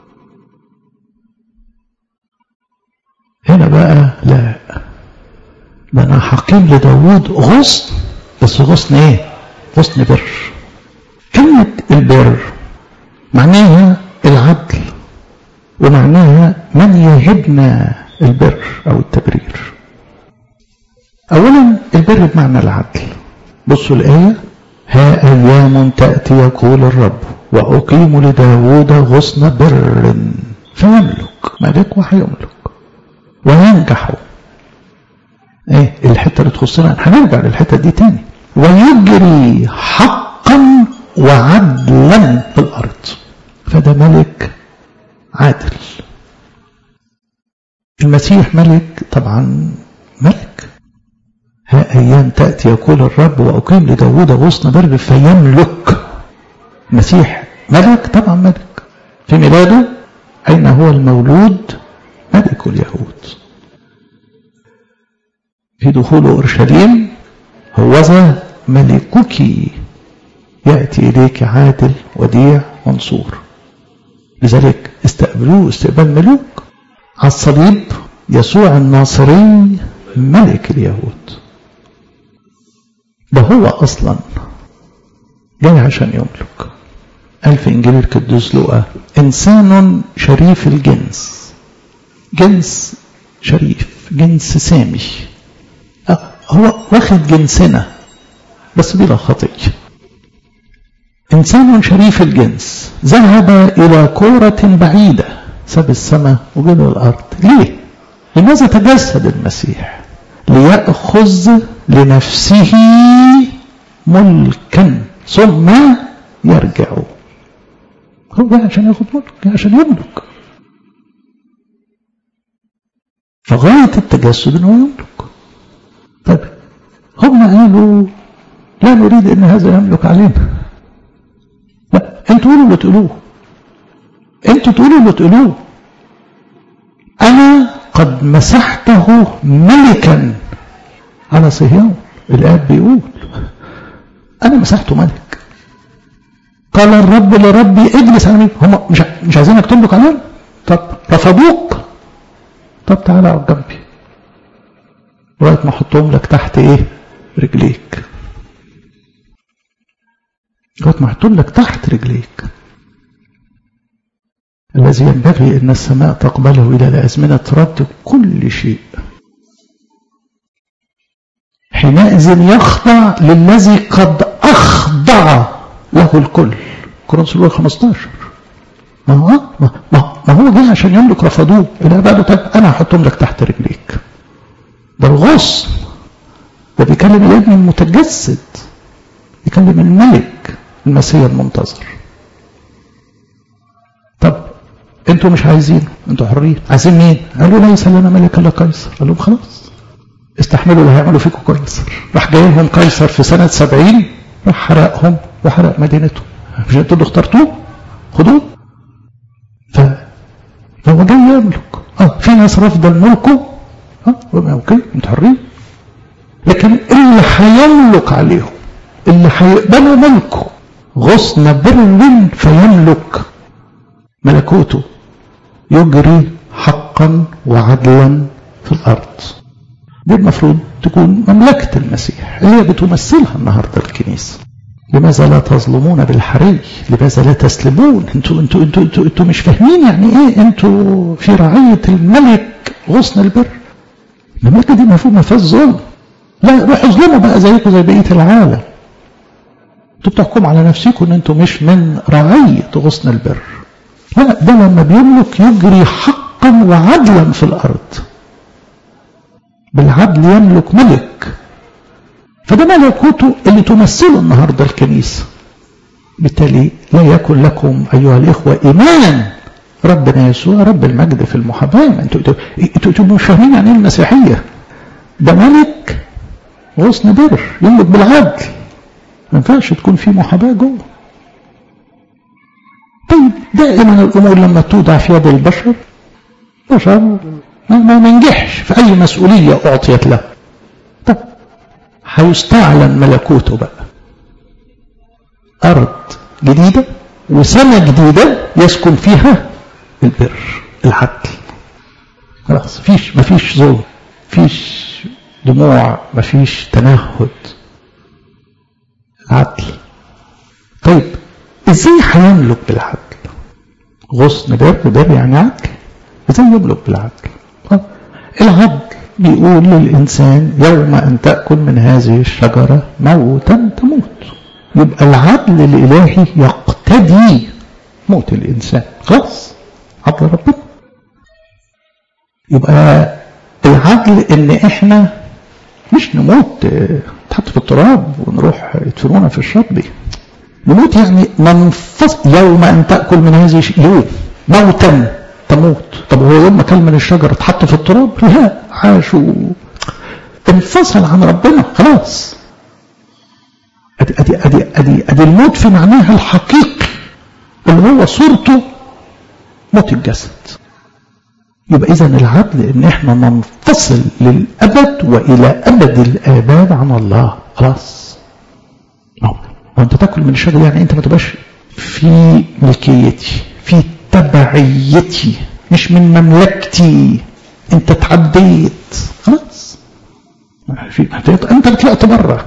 هنا بقى لا ده انا حقيم لداود غصن بس غصن ايه غصن بر كلمة البر معناها العدل ومعناها من يهبنا البر او التبرير اولا البر بمعنى العدل بصوا الايه ها ايام تاتي يقول الرب واقيم لداود غصن بر فيملك ملك وهيملك وينجح ايه الحته اللي تخصنا هنرجع للحته دي تاني ويجري حقا وعدلا في الارض فده ملك عادل المسيح ملك طبعا ملك ها ايام تاتي يقول الرب واقيم لداود غصن بر فيملك المسيح ملك طبعا ملك في ميلاده اين هو المولود ملك اليهود في دخول اورشليم هوذا ملكك ياتي اليك عادل وديع منصور لذلك استقبلوه استقبال ملوك على الصليب يسوع الناصري ملك اليهود ده هو اصلا جاي عشان يملك قال في انجيل القدوس لوقا انسان شريف الجنس جنس شريف جنس سامي أه هو واخد جنسنا بس بلا خطية إنسان شريف الجنس ذهب إلى كورة بعيدة ساب السماء وجل الأرض ليه؟ لماذا تجسد المسيح؟ ليأخذ لنفسه ملكا ثم يرجع هو جاي عشان ياخد ملك جاي عشان يملك فغاية التجسد انه يملك طيب هم قالوا لا نريد ان هذا يملك علينا لا انتوا قولوا اللي تقولوه انتوا تقولوا اللي تقولوه انا قد مسحته ملكا على صهيون الاب بيقول انا مسحته ملك قال الرب لربي اجلس على مين هم مش مش عايزينك تملك عليهم طب رفضوك طب تعالى اقعد جنبي لغايه ما احطهم لك تحت ايه رجليك لغايه ما احطهم لك تحت رجليك الذي ينبغي ان السماء تقبله الى الازمنه ترد كل شيء حينئذ يخضع للذي قد اخضع له الكل كورنثوس الاولى 15 ما هو ما, ما, ما هو جه عشان يملك رفضوه الى بعده طيب انا هحطهم لك تحت رجليك ده الغصن ده بيكلم الابن المتجسد بيكلم الملك المسيح المنتظر طب انتوا مش عايزين انتوا حرين عايزين مين قالوا ليس لنا ملك الا قيصر قال لهم خلاص استحملوا اللي هيعملوا فيكم قيصر راح جاي لهم قيصر في سنة سبعين راح حرقهم وحرق مدينته مش انتوا اللي اخترتوه خدوه ف فهو جاي يملك اه في ناس رافضه ملكه اه اوكي انتوا حرين لكن اللي هيملك عليهم اللي هيقبلوا ملكه غصن بر فيملك ملكوته يجري حقا وعدلا في الارض دي المفروض تكون مملكة المسيح اللي هي بتمثلها النهاردة الكنيسة لماذا لا تظلمون بالحري لماذا لا تسلمون انتوا انتوا انتوا انتوا, انتوا مش فاهمين يعني ايه انتوا في رعية الملك غصن البر المملكة دي المفروض ما فيهاش ظلم لا روحوا اظلموا بقى زيكم زي بقية العالم انتوا بتحكموا على نفسكم ان انتوا مش من رعية غصن البر لا ده لما بيملك يجري حقا وعدلا في الارض بالعدل يملك ملك فده ملكوته اللي تمثله النهارده الكنيسه بالتالي لا يكن لكم أيها الإخوة إيمان ربنا يسوع رب المجد في المحاباة انتوا انتوا مش فاهمين يعني ايه المسيحية ده ملك غصن بر يملك بالعدل ما ينفعش تكون في محاباة جوه طيب دائما الأمور لما توضع في يد البشر بشر ما منجحش في أي مسؤولية أعطيت له طب هيستعلن ملكوته بقى أرض جديدة وسنة جديدة يسكن فيها البر العدل خلاص مفيش مفيش ظلم مفيش دموع مفيش تنهد عدل طيب ازاي هيملك بالعدل غصن بر بر يعني عدل ازاي يملك بالعدل العدل بيقول للإنسان يوم أن تأكل من هذه الشجرة موتا تموت يبقى العدل الإلهي يقتدي موت الإنسان خلاص عدل ربنا يبقى العدل ان احنا مش نموت تحت في التراب ونروح يدفنونا في الشطب نموت يعني ننفصل يوم ان تاكل من هذه يوم موتا تموت طب هو يوم ما كل من الشجره اتحط في التراب لا عاشوا انفصل عن ربنا خلاص ادي ادي ادي ادي, أدي الموت في معناها الحقيقي اللي هو صورته موت الجسد يبقى إذا العدل إن إحنا ننفصل للأبد وإلى أبد الآباد عن الله خلاص وأنت تاكل من الشجر يعني أنت ما تبقاش في ملكيتي في تبعيتي مش من مملكتي أنت تعديت خلاص أنت طلعت بره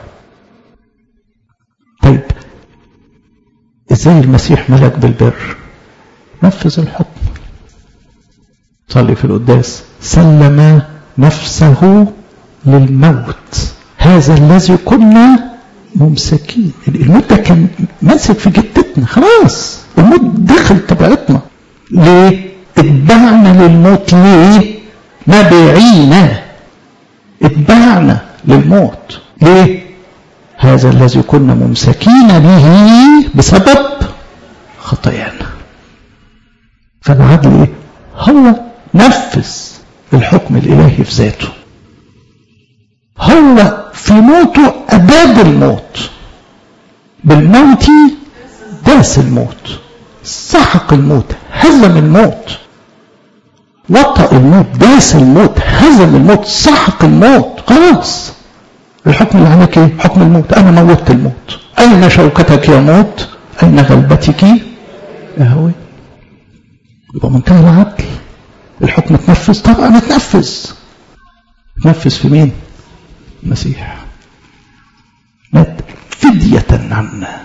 طيب إزاي المسيح ملك بالبر نفذ الحكم صلي في القداس سلم نفسه للموت هذا الذي كنا ممسكين الموت ده كان ماسك في جدتنا خلاص الموت دخل طبيعتنا ليه اتبعنا للموت ليه مبيعين اتبعنا للموت ليه هذا الذي كنا ممسكين به بسبب خطايانا فالعدل ايه هو نفذ الحكم الإلهي في ذاته هو في موته أباد الموت بالموت داس الموت سحق الموت هزم الموت وطأ الموت داس الموت هزم الموت سحق الموت خلاص الحكم اللي عليك ايه حكم الموت انا موتت الموت اين شوكتك يا موت اين غلبتك يا هوي يبقى منتهى العدل الحكم اتنفذ طبعا اتنفذ اتنفذ في مين المسيح مات فدية عنا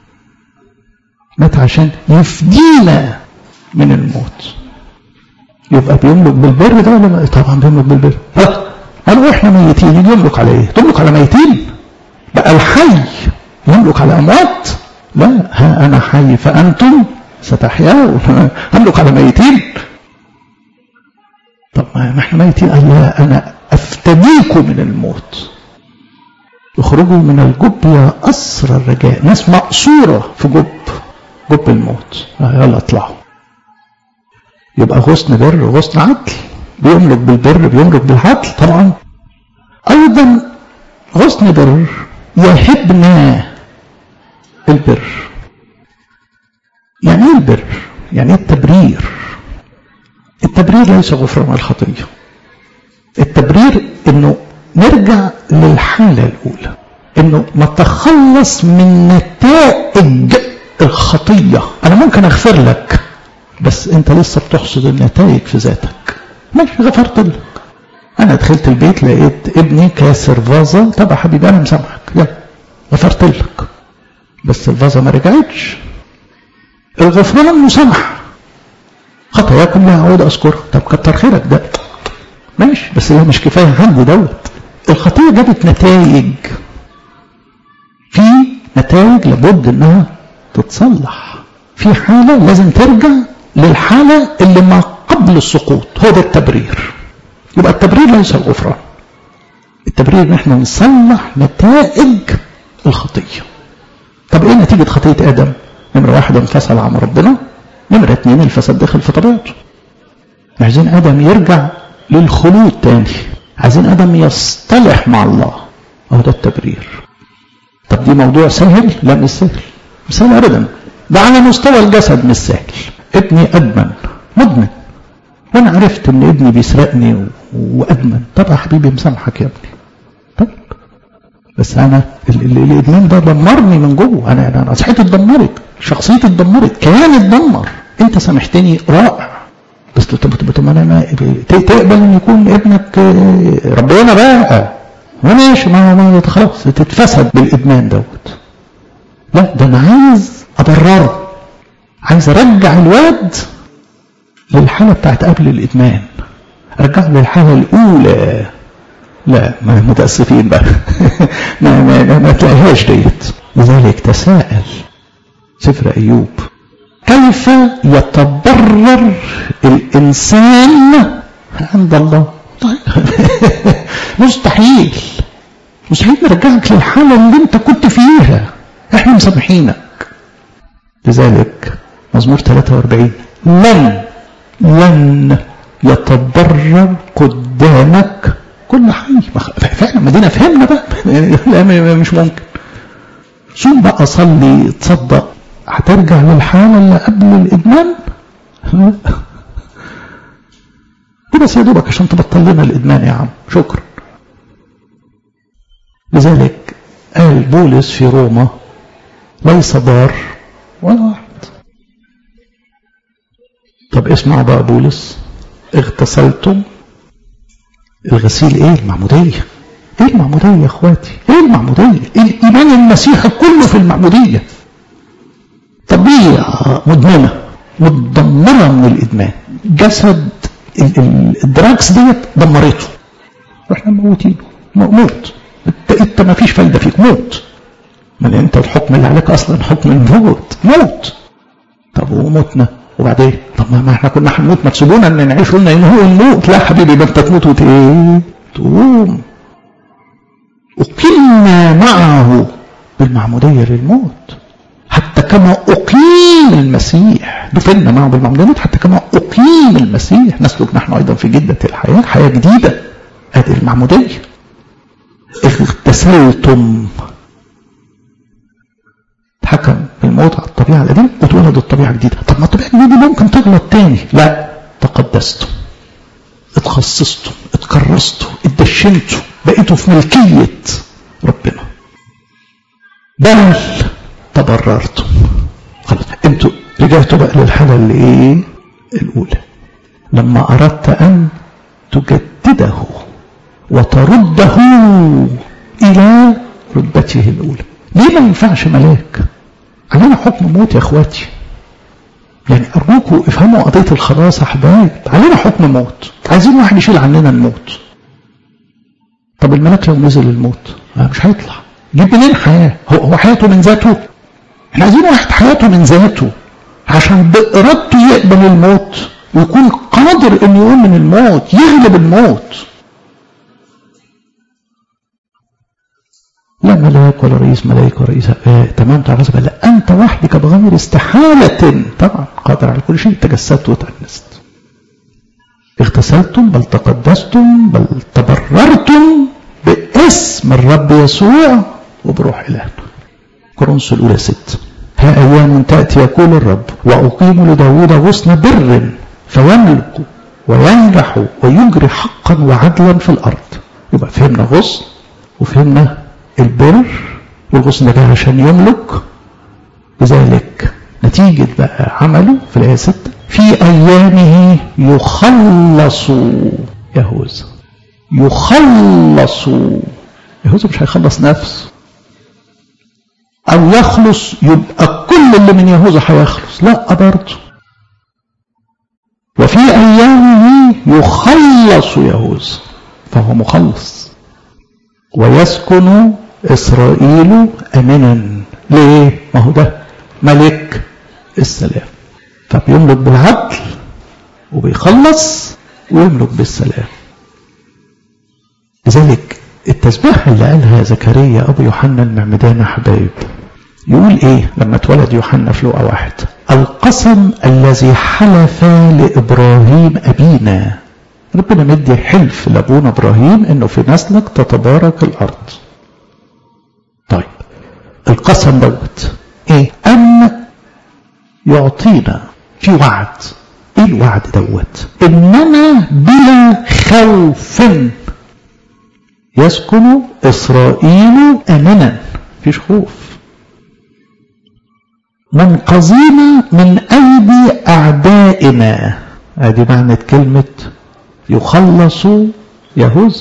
مات عشان يفدينا من الموت يبقى بيملك بالبر ده ولا طبعا بيملك بالبر لا قالوا احنا ميتين يملك على ايه تملك على ميتين بقى الحي يملك على اموات لا ها انا حي فانتم ستحياون املك على ميتين طب ما احنا ميتين قال لا انا افتديكم من الموت اخرجوا من الجب يا اسر الرجاء ناس مقصوره في جب جب الموت يلا اطلعوا يبقى غصن بر غصن عدل بيملك بالبر بيملك بالعدل طبعا ايضا غصن بر يهبنا البر يعني ايه البر يعني ايه التبرير التبرير ليس غفران الخطيه التبرير انه نرجع للحاله الاولى انه نتخلص من نتائج الخطيه انا ممكن اغفر لك بس انت لسه بتحصد النتائج في ذاتك ماشي غفرت لك انا دخلت البيت لقيت ابني كاسر فازة طب يا حبيبي انا مسامحك يلا غفرت لك بس الفازة ما رجعتش الغفران مسامحة خطاياكم لا اعود اذكرها طب كتر خيرك ده ماشي بس هي مش كفايه عندي دوت الخطيه جابت نتائج في نتائج لابد انها تتصلح في حاله لازم ترجع للحاله اللي ما قبل السقوط هو ده التبرير يبقى التبرير ليس الغفران التبرير ان احنا نصلح نتائج الخطيه طب ايه نتيجه خطيه ادم نمرة واحد انفصل عن ربنا نمرة اتنين الفساد دخل في طبيعته عايزين ادم يرجع للخلود تاني عايزين ادم يصطلح مع الله اهو ده التبرير طب دي موضوع سهل لا مش سهل مش سهل ابدا ده على مستوى الجسد مش سهل ابني ادمن مدمن وانا عرفت ان ابني بيسرقني وادمن طب يا حبيبي مسامحك يا ابني طيب بس انا ال ال الادمان ده دمرني من جوه انا انا صحتي اتدمرت شخصيتي اتدمرت كياني اتدمر انت سامحتني رائع بس طب طب انا ما تقبل ان يكون ابنك ربنا بقى ماشي ما ما خلاص تتفسد بالادمان دوت لا ده انا عايز ابرره عايز ارجع الواد للحاله بتاعت قبل الادمان ارجعه للحاله الاولى لا ما متاسفين بقى ما ما ما, ما تلاقيهاش ديت لذلك تساءل سفر ايوب كيف يتبرر الانسان عند الله طيب مستحيل مستحيل نرجعك للحاله اللي انت كنت فيها احنا مسامحينك لذلك مزمور 43 لن لن يتبرر قدامك كل حي فعلا مدينة فهمنا بقى لا مش ممكن صوم بقى صلي تصدق هترجع للحالة اللي قبل الإدمان دي بس يا دوبك عشان تبطل لنا الإدمان يا عم شكرا لذلك قال بولس في روما ليس ضار ولا واحد طب اسمع بقى بولس اغتسلتم الغسيل ايه المعمودية ايه المعمودية يا اخواتي ايه المعمودية الايمان المسيحي كله في المعمودية طبيعة مدمنة متدمرة من الادمان جسد الدراكس ديت دمرته واحنا موتينه موت انت انت ما فيش فايدة فيك موت ما انت الحكم اللي عليك اصلا حكم الموت موت طب وموتنا وبعدين طب ما احنا كنا هنموت ما تسيبونا ان نعيش قلنا ان هو الموت لا حبيبي ما انت تموت وت ايه تقوم أقمنا معه بالمعمودية للموت حتى كما أقيم المسيح دفنا معه بالمعمودية حتى كما أقيم المسيح نسلك نحن أيضا في جدة الحياة حياة جديدة هذه المعمودية اغتسلتم حكم بالموت على الطبيعة القديمة وتولد الطبيعة الجديدة طب ما الطبيعة الجديدة ممكن تغلط تاني لا تقدستم اتخصصتم اتكرستم اتدشنتم بقيتوا في ملكية ربنا بل تبررتم خلاص انتوا رجعتوا بقى للحالة اللي ايه الاولى لما اردت ان تجدده وترده الى رتبته الاولى ليه ما ينفعش ملاك علينا حكم موت يا اخواتي يعني ارجوكم افهموا قضيه الخلاص يا حبايب علينا حكم موت عايزين واحد يشيل عننا الموت طب الملاك لو نزل الموت مش هيطلع جيب منين حياه هو, هو حياته من ذاته احنا عايزين واحد حياته من ذاته عشان بارادته يقبل الموت ويكون قادر انه يقوم من الموت يغلب الموت لا ملاك ولا رئيس ملائكة ولا رئيس آه تمام تعرف لا أنت وحدك بغير استحالة طبعا قادر على كل شيء تجسدت وتأنست اغتسلتم بل تقدستم بل تبررتم باسم الرب يسوع وبروح إلهنا كورنثوس الأولى ست ها أيام تأتي يقول الرب وأقيم لداود غصن بر فيملك وينجح ويجري حقا وعدلا في الأرض يبقى فهمنا غصن وفهمنا البر والغصن ده جاي عشان يملك لذلك نتيجة بقى عمله في الآية 6 في أيامه يخلص يهوذا يخلص يهوذا مش هيخلص نفسه أو يخلص يبقى كل اللي من يهوذا هيخلص لا برضه وفي أيامه يخلص يهوذا فهو مخلص ويسكن إسرائيل أمنا ليه؟ ما هو ده ملك السلام فبيملك بالعدل وبيخلص ويملك بالسلام لذلك التسبيح اللي قالها زكريا أبو يوحنا المعمدان حبايب يقول ايه لما اتولد يوحنا في لقا واحد القسم الذي حلف لابراهيم ابينا ربنا مدي حلف لابونا ابراهيم انه في نسلك تتبارك الارض طيب القسم دوت ايه ان يعطينا في وعد ايه الوعد دوت انما بلا خوف يسكن اسرائيل امنا مفيش خوف منقذين من ايدي اعدائنا ادي معنى كلمه يخلص يهوذا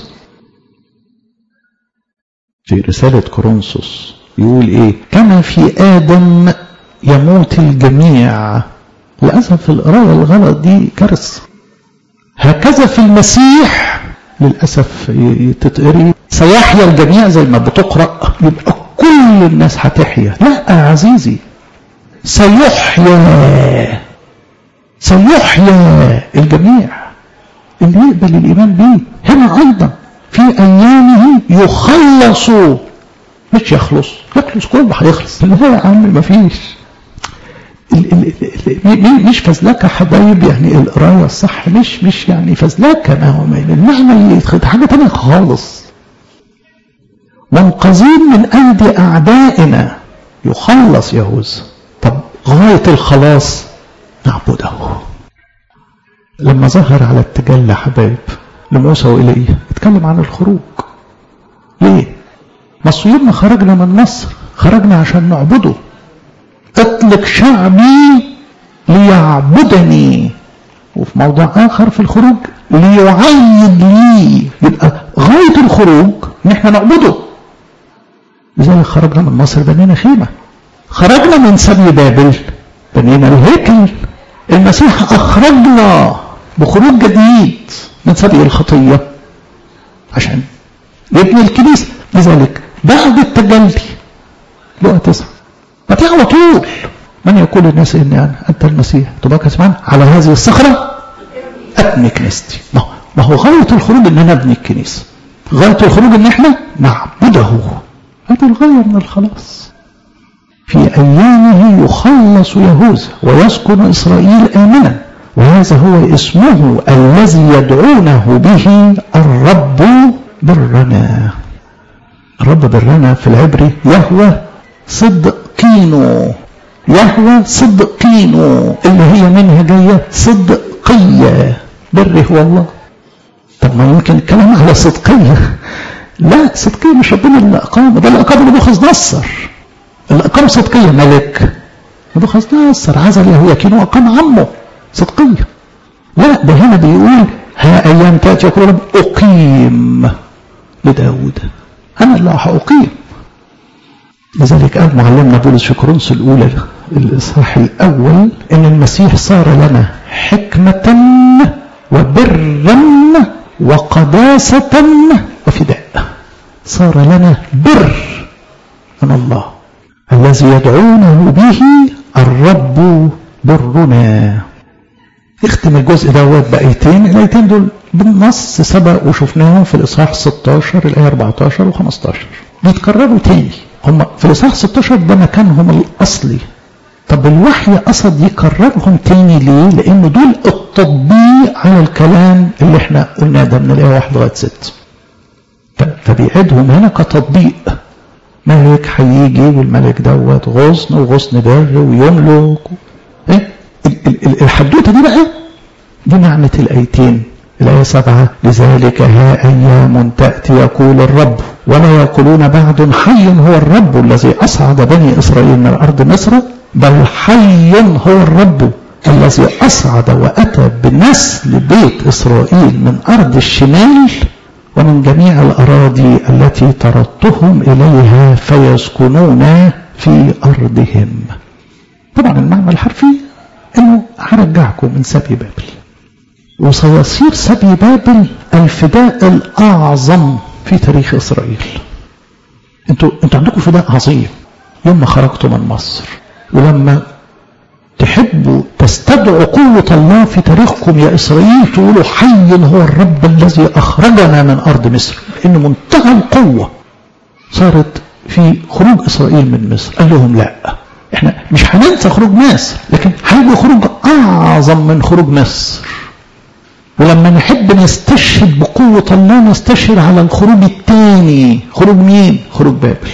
في رسالة كورنثوس يقول ايه كما في ادم يموت الجميع للأسف القراية الغلط دي كارثة هكذا في المسيح للأسف تتقري سيحيا الجميع زي ما بتقرأ يبقى كل الناس هتحيا لا يا عزيزي سيحيا سيحيا الجميع اللي يقبل الإيمان به هنا أيضا في أيامه يخلص مش يخلص يخلص كله هيخلص لا يا عم مفيش مش فزلكة حبايب يعني القراية الصح مش مش يعني فزلكة ما هو المعنى حاجة تانية خالص منقذين من أيدي أعدائنا يخلص يهوذا طب غاية الخلاص نعبده لما ظهر على التجلى حبايب لموسى وإليه اتكلم عن الخروج ليه مصيرنا خرجنا من مصر خرجنا عشان نعبده اطلق شعبي ليعبدني وفي موضوع آخر في الخروج ليعيد لي يبقى غاية الخروج ان احنا نعبده لذلك خرجنا من مصر بنينا خيمة خرجنا من سبي بابل بنينا الهيكل المسيح أخرجنا بخروج جديد من سبي الخطية عشان يبني الكنيسة لذلك بعد التجلي لقى تسعة ما على طول من يقول الناس اني انا انت المسيح تبقى كسمان على هذه الصخره ابني كنيستي ما هو ما هو غايه الخروج ان انا ابني الكنيسه غايه الخروج ان احنا نعبده هذه الغايه من الخلاص في ايامه يخلص يهوذا ويسكن اسرائيل امنا وهذا هو اسمه الذي يدعونه به الرب برنا الرب برنا في العبري يهوى صدقينو يهوى صدقينو اللي هي منها جاية صدقية بر هو الله طب ما يمكن الكلام على صدقية لا صدقية مش ربنا اللي أقام ده اللي أقام نبوخذ نصر اللي أقام صدقية ملك نبوخذ نصر عزل يهوياكين وأقام عمه صدقية لا ده هنا بيقول ها أيام تأتي يقول رب أقيم لداود أنا اللي هأقيم لذلك قال معلمنا بولس في كورنثوس الأولى الإصحاح الأول إن المسيح صار لنا حكمة وبرا وقداسة وفداء صار لنا بر من الله الذي يدعونه به الرب برنا اختم الجزء دوت بآيتين الآيتين دول بالنص سبق وشفناهم في الإصحاح 16 الآية 14 و15 بيتكرروا تاني هم في الإصحاح 16 ده مكانهم الأصلي طب الوحي قصد يكررهم تاني ليه؟ لأن دول التطبيق على الكلام اللي احنا قلناه ده من الآية 1 لغاية 6 فبيعيدهم هنا كتطبيق ملك هيجي والملك دوت غصن وغصن بر ويملك ايه الحدوته دي بقى دي معنى الايتين الآية سبعة لذلك ها أيام تأتي يقول الرب ولا يقولون بعد حي هو الرب الذي أصعد بني إسرائيل من أرض مصر بل حي هو الرب الذي أصعد وأتى بنسل بيت إسرائيل من أرض الشمال ومن جميع الأراضي التي طردتهم إليها فيسكنون في أرضهم طبعا المعنى الحرفي أنه هرجعكم من سبي بابل وسيصير سبي بابل الفداء الأعظم في تاريخ إسرائيل انتوا انتوا عندكم فداء عظيم يوم ما خرجتوا من مصر ولما تحبوا تستدعوا قوة الله في تاريخكم يا إسرائيل تقولوا حي هو الرب الذي أخرجنا من أرض مصر لأن منتهى القوة صارت في خروج إسرائيل من مصر قال لهم لا احنا مش هننسى خروج مصر لكن هيجي خروج أعظم من خروج مصر ولما نحب نستشهد بقوة الله نستشهد على الخروج الثاني خروج مين؟ خروج بابل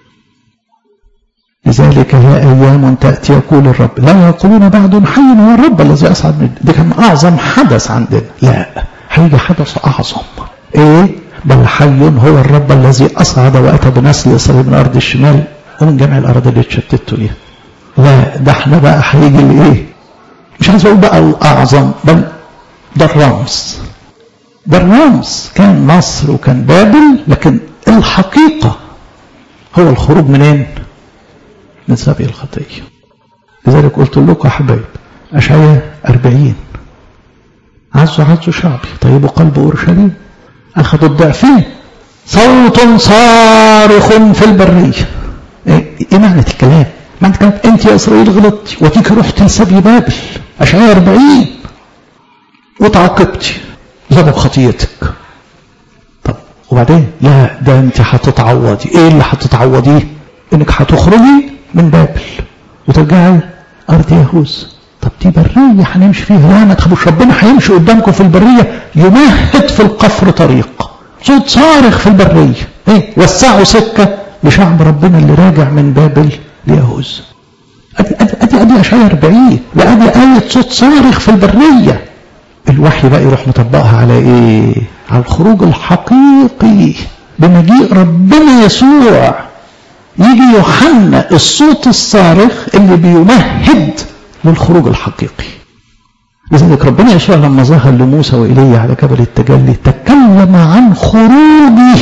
لذلك هي أيام تأتي يقول الرب لا يقولون بعد حي هو الرب الذي أصعد من ده كان أعظم حدث عندنا لا هيجي حدث أعظم إيه بل حي هو الرب الذي أصعد وأتى بنسل إسرائيل من أرض الشمال ومن جميع الأراضي اللي اتشتتوا ليها لا ده احنا بقى هيجي الإيه مش عايز أقول بقى الأعظم بل ده الرمز ده الرمز كان مصر وكان بابل لكن الحقيقة هو الخروج منين؟ من سبي الخطية لذلك قلت لكم يا حبايب أشعياء أربعين عزوا عزوا شعبي طيبوا قلب أورشليم أخذوا الضعفين صوت صارخ في البرية إيه, إيه معنى الكلام؟ معنى الكلام أنت يا إسرائيل غلطتي وفيك رحت لسبي بابل أشعياء أربعين وتعاقبتي بسبب خطيتك طب وبعدين لا ده انت هتتعوضي ايه اللي هتتعوضيه انك هتخرجي من بابل وترجعي ارض يهوذا طب دي بريه هنمشي فيها لا ما تخافوش ربنا هيمشي قدامكم في البريه يمهد في القفر طريق صوت صارخ في البريه ايه وسعوا سكه لشعب ربنا اللي راجع من بابل ليهوذا ادي ادي ادي ادي اشعياء 40 وادي ايه صوت صارخ في البريه الوحي بقى يروح مطبقها على ايه على الخروج الحقيقي بمجيء ربنا يسوع يجي يوحنا الصوت الصارخ اللي بيمهد للخروج الحقيقي لذلك ربنا يسوع لما ظهر لموسى وإيليا على جبل التجلي تكلم عن خروجه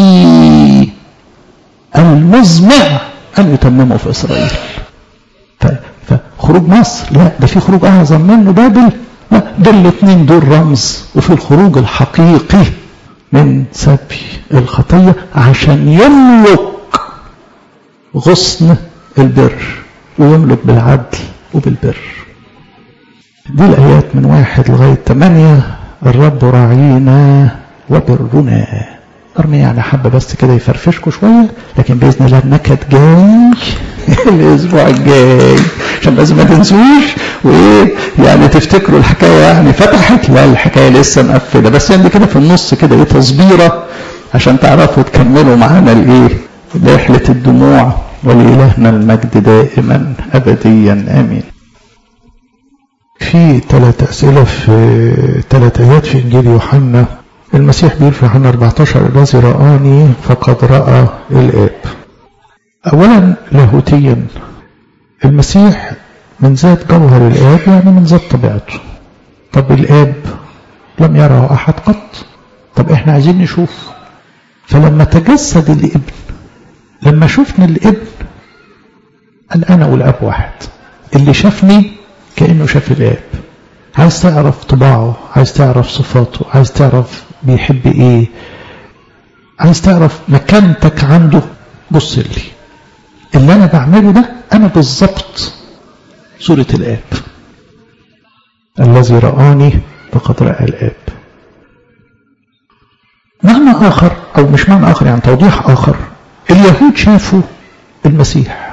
المزمع أن يتممه في إسرائيل فخروج مصر لا ده في خروج أعظم منه بابل لا دول الاثنين دول رمز وفي الخروج الحقيقي من سبي الخطية عشان يملك غصن البر ويملك بالعدل وبالبر دي الآيات من واحد لغاية ثمانية الرب راعينا وبرنا أرمي يعني حبة بس كده يفرفشكوا شوية لكن بإذن الله النكد جاي الأسبوع الجاي عشان بس ما تنسوش وإيه يعني تفتكروا الحكاية يعني فتحت لا الحكاية لسه مقفلة بس يعني كده في النص كده إيه تصبيرة عشان تعرفوا تكملوا معانا الإيه رحلة الدموع ولإلهنا المجد دائما أبديا آمين في ثلاث أسئلة في ثلاث آيات في إنجيل يوحنا المسيح بيقول في يوحنا 14 الذي رآني فقد رأى الآب أولا لاهوتيا المسيح من ذات جوهر الآب يعني من ذات طبيعته طب الآب لم يره أحد قط طب إحنا عايزين نشوف فلما تجسد الابن لما شفنا الابن قال أنا والآب واحد اللي شافني كأنه شاف الآب عايز تعرف طباعه عايز تعرف صفاته عايز تعرف بيحب ايه عايز تعرف مكانتك عنده بص لي اللي انا بعمله ده انا بالظبط صورة الآب الذي رآني فقد رأى الآب معنى آخر أو مش معنى آخر يعني توضيح آخر اليهود شافوا المسيح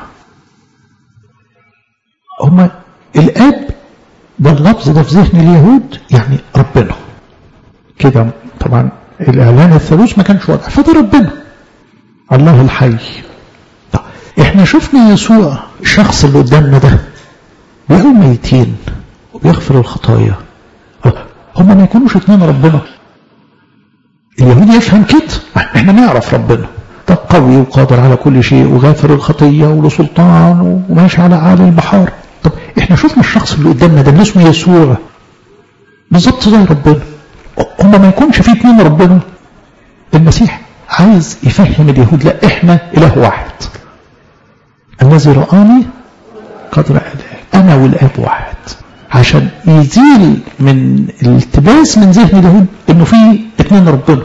هما الآب ده اللفظ ده في ذهن اليهود يعني ربنا كده طبعا الإعلان الثالوث ما كانش واضح فده ربنا الله الحي طب احنا شفنا يسوع الشخص اللي قدامنا ده بيقوم ميتين وبيغفر الخطايا هم ما يكونوش اتنين ربنا اليهود يفهم كده احنا نعرف ربنا ده قوي وقادر على كل شيء وغافر الخطية وله سلطان وماشي على أعلى البحار طب احنا شفنا الشخص اللي قدامنا ده اللي اسمه يسوع بالظبط زي ربنا هم ما يكونش في اتنين ربنا المسيح عايز يفهم اليهود لا احنا اله واحد الذي رآني قد رأى الآب أنا والآب واحد عشان يزيل من الالتباس من ذهن اليهود انه في اتنين ربنا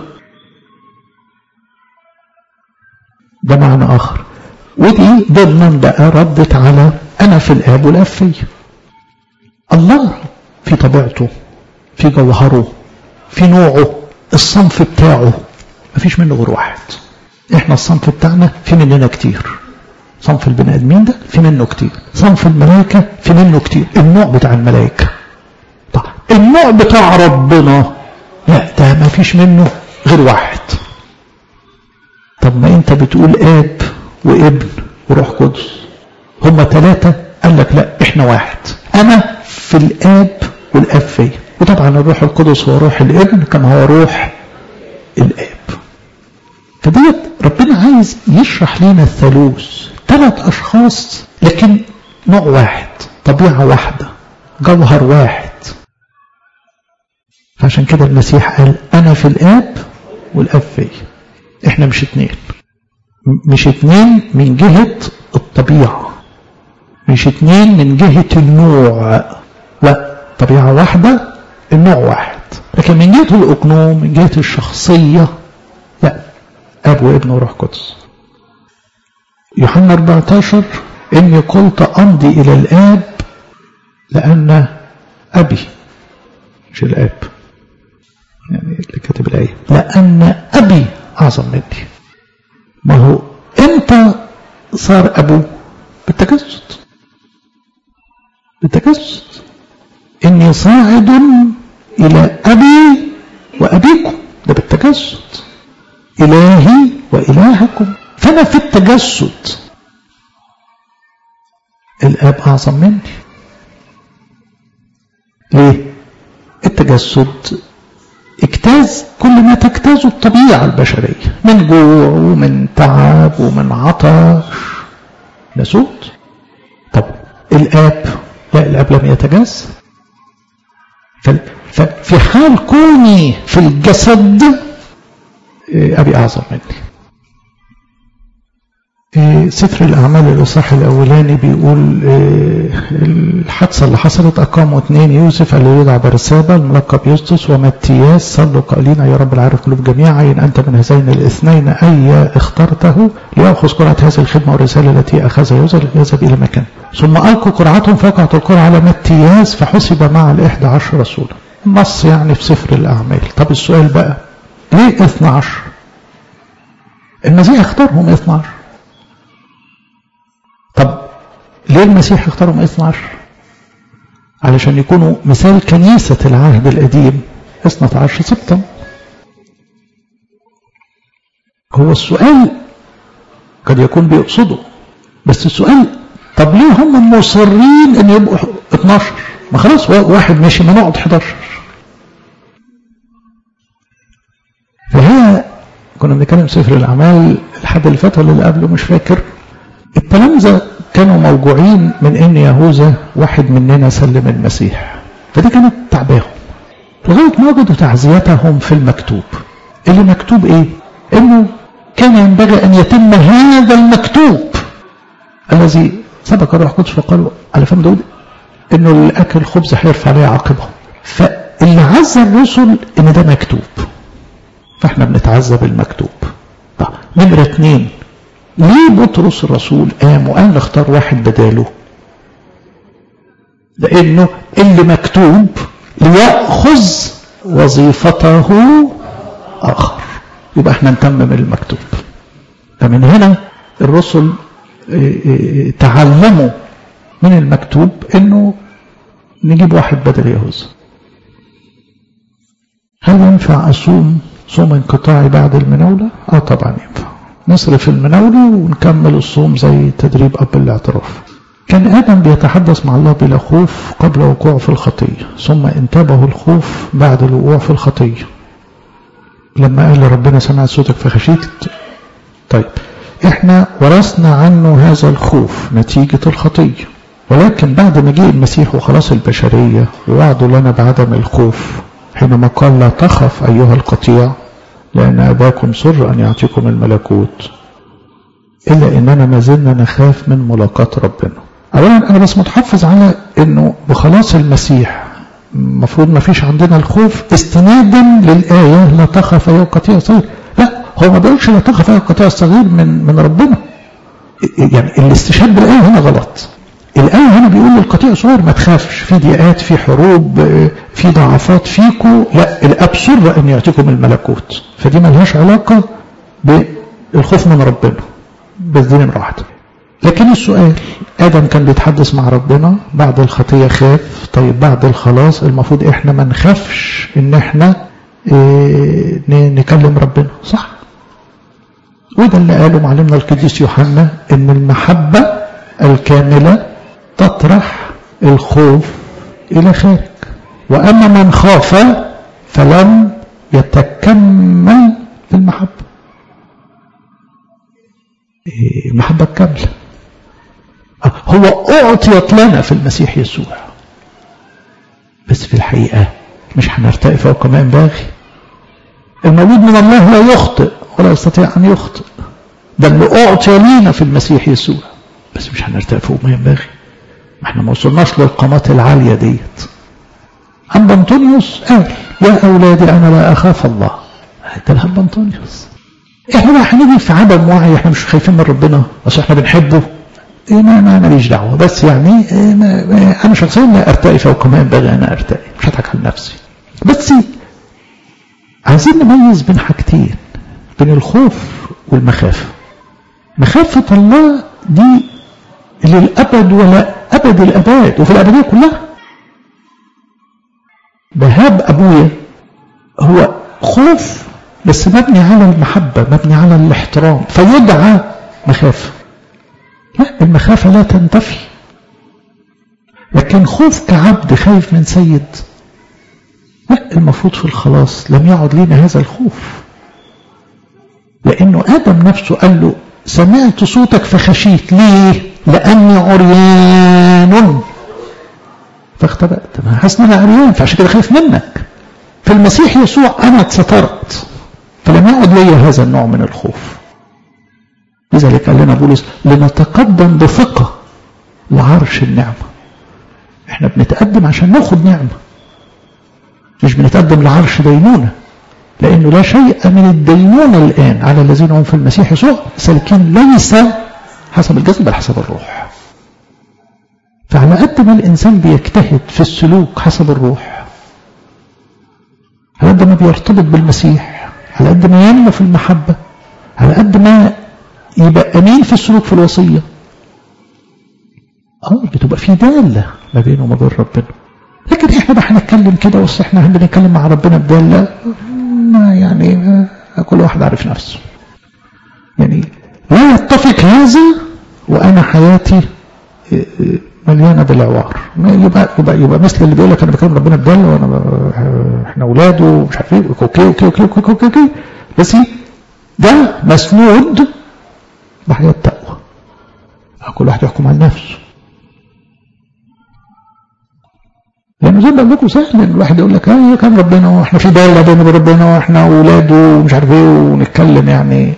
ده معنى آخر ودي ضمن بقى ردت على أنا في الآب والآب فيا الله في طبيعته في جوهره في نوعه الصنف بتاعه مفيش منه غير واحد احنا الصنف بتاعنا في مننا كتير صنف البني ادمين ده في منه كتير صنف الملائكة في منه كتير النوع بتاع الملائكة طب النوع بتاع ربنا لا ده ما فيش منه غير واحد طب ما انت بتقول اب وابن وروح قدس هما ثلاثة قال لك لا احنا واحد انا في الاب والاب فيا وطبعا الروح القدس هو روح الابن كما هو روح الاب فديت ربنا عايز يشرح لنا الثالوث ثلاث اشخاص لكن نوع واحد طبيعة واحدة جوهر واحد فعشان كده المسيح قال انا في الاب والاب فيا احنا مش اتنين مش اتنين من جهة الطبيعة مش اتنين من جهة النوع لا طبيعة واحدة النوع واحد لكن من جهة الأقنوم من جهة الشخصية لا أب وابن وروح قدس يوحنا 14 إني قلت أمضي إلى الآب لأن أبي مش الآب يعني اللي كاتب الآية لأن أبي أعظم مني ما هو امتى صار أبوه بالتجسد بالتجسد إني صاعد إلى أبي وأبيكم ده بالتجسد إلهي وإلهكم فأنا في التجسد الآب أعظم مني ليه؟ التجسد اجتاز كل ما تجتازه الطبيعة البشرية من جوع ومن تعب ومن عطش نسوت طب الآب لا الآب لم يتجسد ففي حال كوني في الجسد أبي أعظم مني سفر الأعمال الإصحاح الأولاني بيقول الحادثة اللي حصلت أقاموا اثنين يوسف اللي يدعى برسابة الملقب يوستس ومتياس صلوا قائلين يا رب العارف قلوب جميعا إن أنت من هذين الاثنين أي اخترته ليأخذ قرعة هذه الخدمة والرسالة التي أخذها يوسف يذهب إلى مكان ثم ألقوا قرعتهم فوقعت القرعة على متياس فحسب مع الإحدى عشر رسولا نص يعني في سفر الأعمال طب السؤال بقى ليه 12 المسيح اختارهم 12 طب ليه المسيح اختارهم 12 علشان يكونوا مثال كنيسة العهد القديم 12 سبتا هو السؤال قد يكون بيقصده بس السؤال طب ليه هم مصرين ان يبقوا 12 ما خلاص واحد ماشي ما نقعد 11 فهي كنا بنتكلم سفر الاعمال الحد اللي فات ولا اللي قبله مش فاكر التلامذة كانوا موجوعين من ان يهوذا واحد مننا سلم المسيح فدي كانت تعباهم لغايه ما وجدوا تعزيتهم في المكتوب اللي مكتوب ايه انه كان ينبغي ان يتم هذا المكتوب الذي سبق الروح القدس وقال على فم داود انه اللي اكل خبز هيرفع عليه عاقبه فاللي عز الرسل ان ده مكتوب فاحنا بنتعزى بالمكتوب طيب نمره اثنين ليه بطرس الرسول قام وقال نختار واحد بداله لانه اللي مكتوب ليأخذ وظيفته اخر يبقى احنا نتمم المكتوب فمن هنا الرسل تعلموا من المكتوب انه نجيب واحد بدل يهوذا هل ينفع اصوم صوم انقطاعي بعد المناولة؟ اه طبعا ينفع نصرف المناولة ونكمل الصوم زي تدريب اب الاعتراف كان ادم بيتحدث مع الله بلا خوف قبل وقوعه في الخطية ثم انتابه الخوف بعد الوقوع في الخطية لما قال لربنا سمعت صوتك فخشيت طيب احنا ورثنا عنه هذا الخوف نتيجة الخطية ولكن بعد ما جه المسيح وخلاص البشرية ووعدوا لنا بعدم الخوف حينما قال لا تخف أيها القطيع لأن أباكم سر أن يعطيكم الملكوت إلا إننا ما زلنا نخاف من ملاقاة ربنا أولا أنا بس متحفظ على إنه بخلاص المسيح المفروض ما فيش عندنا الخوف استنادا للآية لا تخف أيها القطيع الصغير لا هو ما بيقولش لا تخف أيها القطيع الصغير من من ربنا يعني الاستشهاد بالآية هنا غلط الآية هنا بيقول للقطيع صغير ما تخافش في ضيقات في حروب في ضعفات فيكو لا الأب سر أن يعطيكم الملكوت فدي ملهاش علاقة الخوف من ربنا بس دي نمرة واحدة لكن السؤال آدم كان بيتحدث مع ربنا بعد الخطية خاف طيب بعد الخلاص المفروض احنا ما نخافش ان احنا اه نكلم ربنا صح وده اللي قاله معلمنا القديس يوحنا ان المحبة الكاملة تطرح الخوف الى خارج واما من خاف فلم يتكمل في المحبة المحبة الكاملة هو أعطيت لنا في المسيح يسوع بس في الحقيقة مش هنرتقي فوق ما ينبغي المولود من الله لا يخطئ ولا يستطيع أن يخطئ ده اللي أعطي لنا في المسيح يسوع بس مش هنرتقي فوق ما ينبغي ما احنا ما وصلناش للقامات العالية ديت عم أنطونيوس قال يا أولادي أنا لا أخاف الله ده الهم أنطونيوس احنا بقى هنيجي في عدم وعي احنا مش خايفين من ربنا بس احنا بنحبه إيه ما ما ماليش دعوه بس يعني إيه ما ما انا شخصيا لا ارتقي فوق ما ينبغي انا ارتقي مش هضحك على نفسي بس عايزين نميز بين حاجتين بين الخوف والمخافه مخافه الله دي للابد ولا ابد الاباد وفي الابديه كلها بهاب ابويا هو خوف بس مبني على المحبة مبني على الاحترام فيدعى مخافة لا المخافة لا تنتفي لكن خوف كعبد خايف من سيد لا المفروض في الخلاص لم يعد لنا هذا الخوف لأنه آدم نفسه قال له سمعت صوتك فخشيت ليه لأني عريان فاختبأت ما حاسس ان انا عريان فعشان كده خايف منك في المسيح يسوع انا اتسترت فلم يعد لي هذا النوع من الخوف لذلك قال لنا بولس لنتقدم بثقة لعرش النعمة احنا بنتقدم عشان ناخد نعمة مش بنتقدم لعرش دينونة لأنه لا شيء من الدينونة الآن على الذين هم في المسيح يسوع سالكين ليس حسب الجسد بل حسب الروح فعلى قد ما الإنسان بيجتهد في السلوك حسب الروح على قد ما بيرتبط بالمسيح على قد ما ينمو في المحبة على قد ما يبقى أمين في السلوك في الوصية اه بتبقى في دالة ما بينه وما بين ربنا لكن احنا بقى هنتكلم كده بس احنا بنتكلم مع ربنا بدالة ما يعني ما كل واحد عارف نفسه يعني لا يتفق هذا وأنا حياتي مليانة بالعوار يبقى يبقى يبقى مثل اللي بيقول لك أنا بكلم ربنا بدالة وأنا احنا أولاده ومش عارف إيه أوكي أوكي أوكي أوكي أوكي, أوكي. بس ده مسنود بحياة التقوى كل واحد يحكم عن نفسه لأنه زي ما بقول لكم سهل إن الواحد يقول لك اه كان ربنا واحنا في دولة بين ربنا واحنا أولاده ومش عارف إيه ونتكلم يعني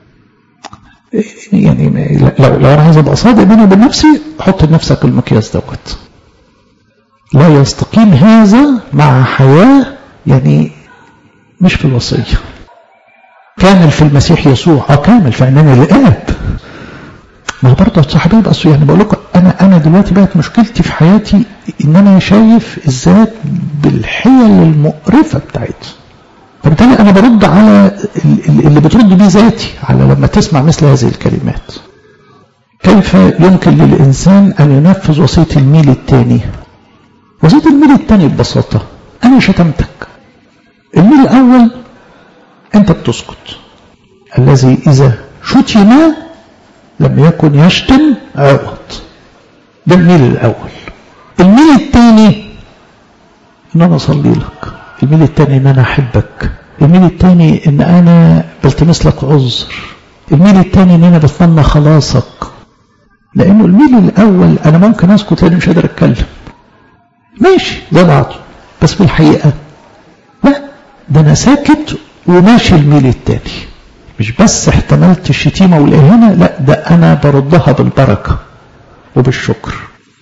يعني لو لو أنا عايز أبقى صادق بيني وبين نفسي حط لنفسك المقياس دوت لا يستقيم هذا مع حياة يعني مش في الوصية كامل في المسيح يسوع اه كامل في عيننا الآب ما هو برضه صاحبي بقى يعني بقول لكم انا انا دلوقتي بقت مشكلتي في حياتي ان انا شايف الذات بالحيل المقرفه بتاعتها فبالتالي انا برد على اللي بترد بيه ذاتي على لما تسمع مثل هذه الكلمات كيف يمكن للانسان ان ينفذ وصيه الميل الثاني وصيه الميل الثاني ببساطه انا شتمتك الميل الاول انت بتسكت الذي اذا شتم لم يكن يشتم عوض ده الميل الأول الميل الثاني إن أنا أصلي لك الميل الثاني إن أنا أحبك الميل الثاني إن أنا بلتمس لك عذر الميل الثاني إن أنا بتمنى خلاصك لأنه الميل الأول أنا ممكن أسكت لأني مش قادر أتكلم ماشي زي بعضه بس في الحقيقة لا ده أنا ساكت وماشي الميل الثاني مش بس احتملت الشتيمة والإهانة لا ده أنا بردها بالبركة وبالشكر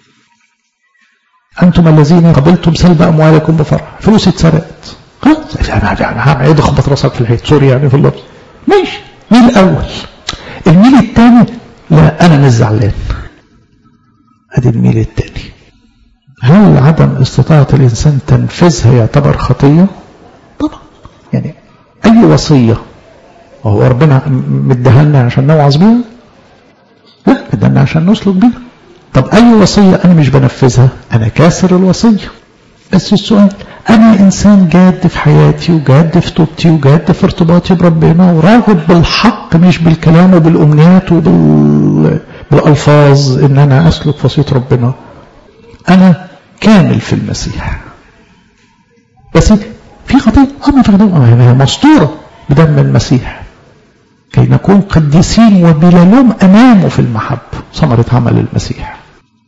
أنتم الذين قبلتم سلب أموالكم بفرح فلوسي اتسرقت خلاص أنا هعيد أخبط راسك في الحيط سوري يعني في اللفظ ماشي مين الأول الميل الثاني لا أنا مش زعلان أدي الميل الثاني هل عدم استطاعة الإنسان تنفيذها يعتبر خطية؟ طبعا يعني أي وصية وهو ربنا مدهلنا عشان نوعظ بيها لا مدهلنا عشان نسلك بيها طب أي وصية أنا مش بنفذها أنا كاسر الوصية بس السؤال أنا إنسان جاد في حياتي وجاد في توبتي وجاد في ارتباطي بربنا وراغب بالحق مش بالكلام وبالأمنيات وبالألفاظ إن أنا أسلك في وصية ربنا أنا كامل في المسيح بس في خطيئة اه ما في خطيئة هي مسطورة بدم المسيح كي نكون قديسين وبلا لوم أمامه في المحبة ثمرة عمل المسيح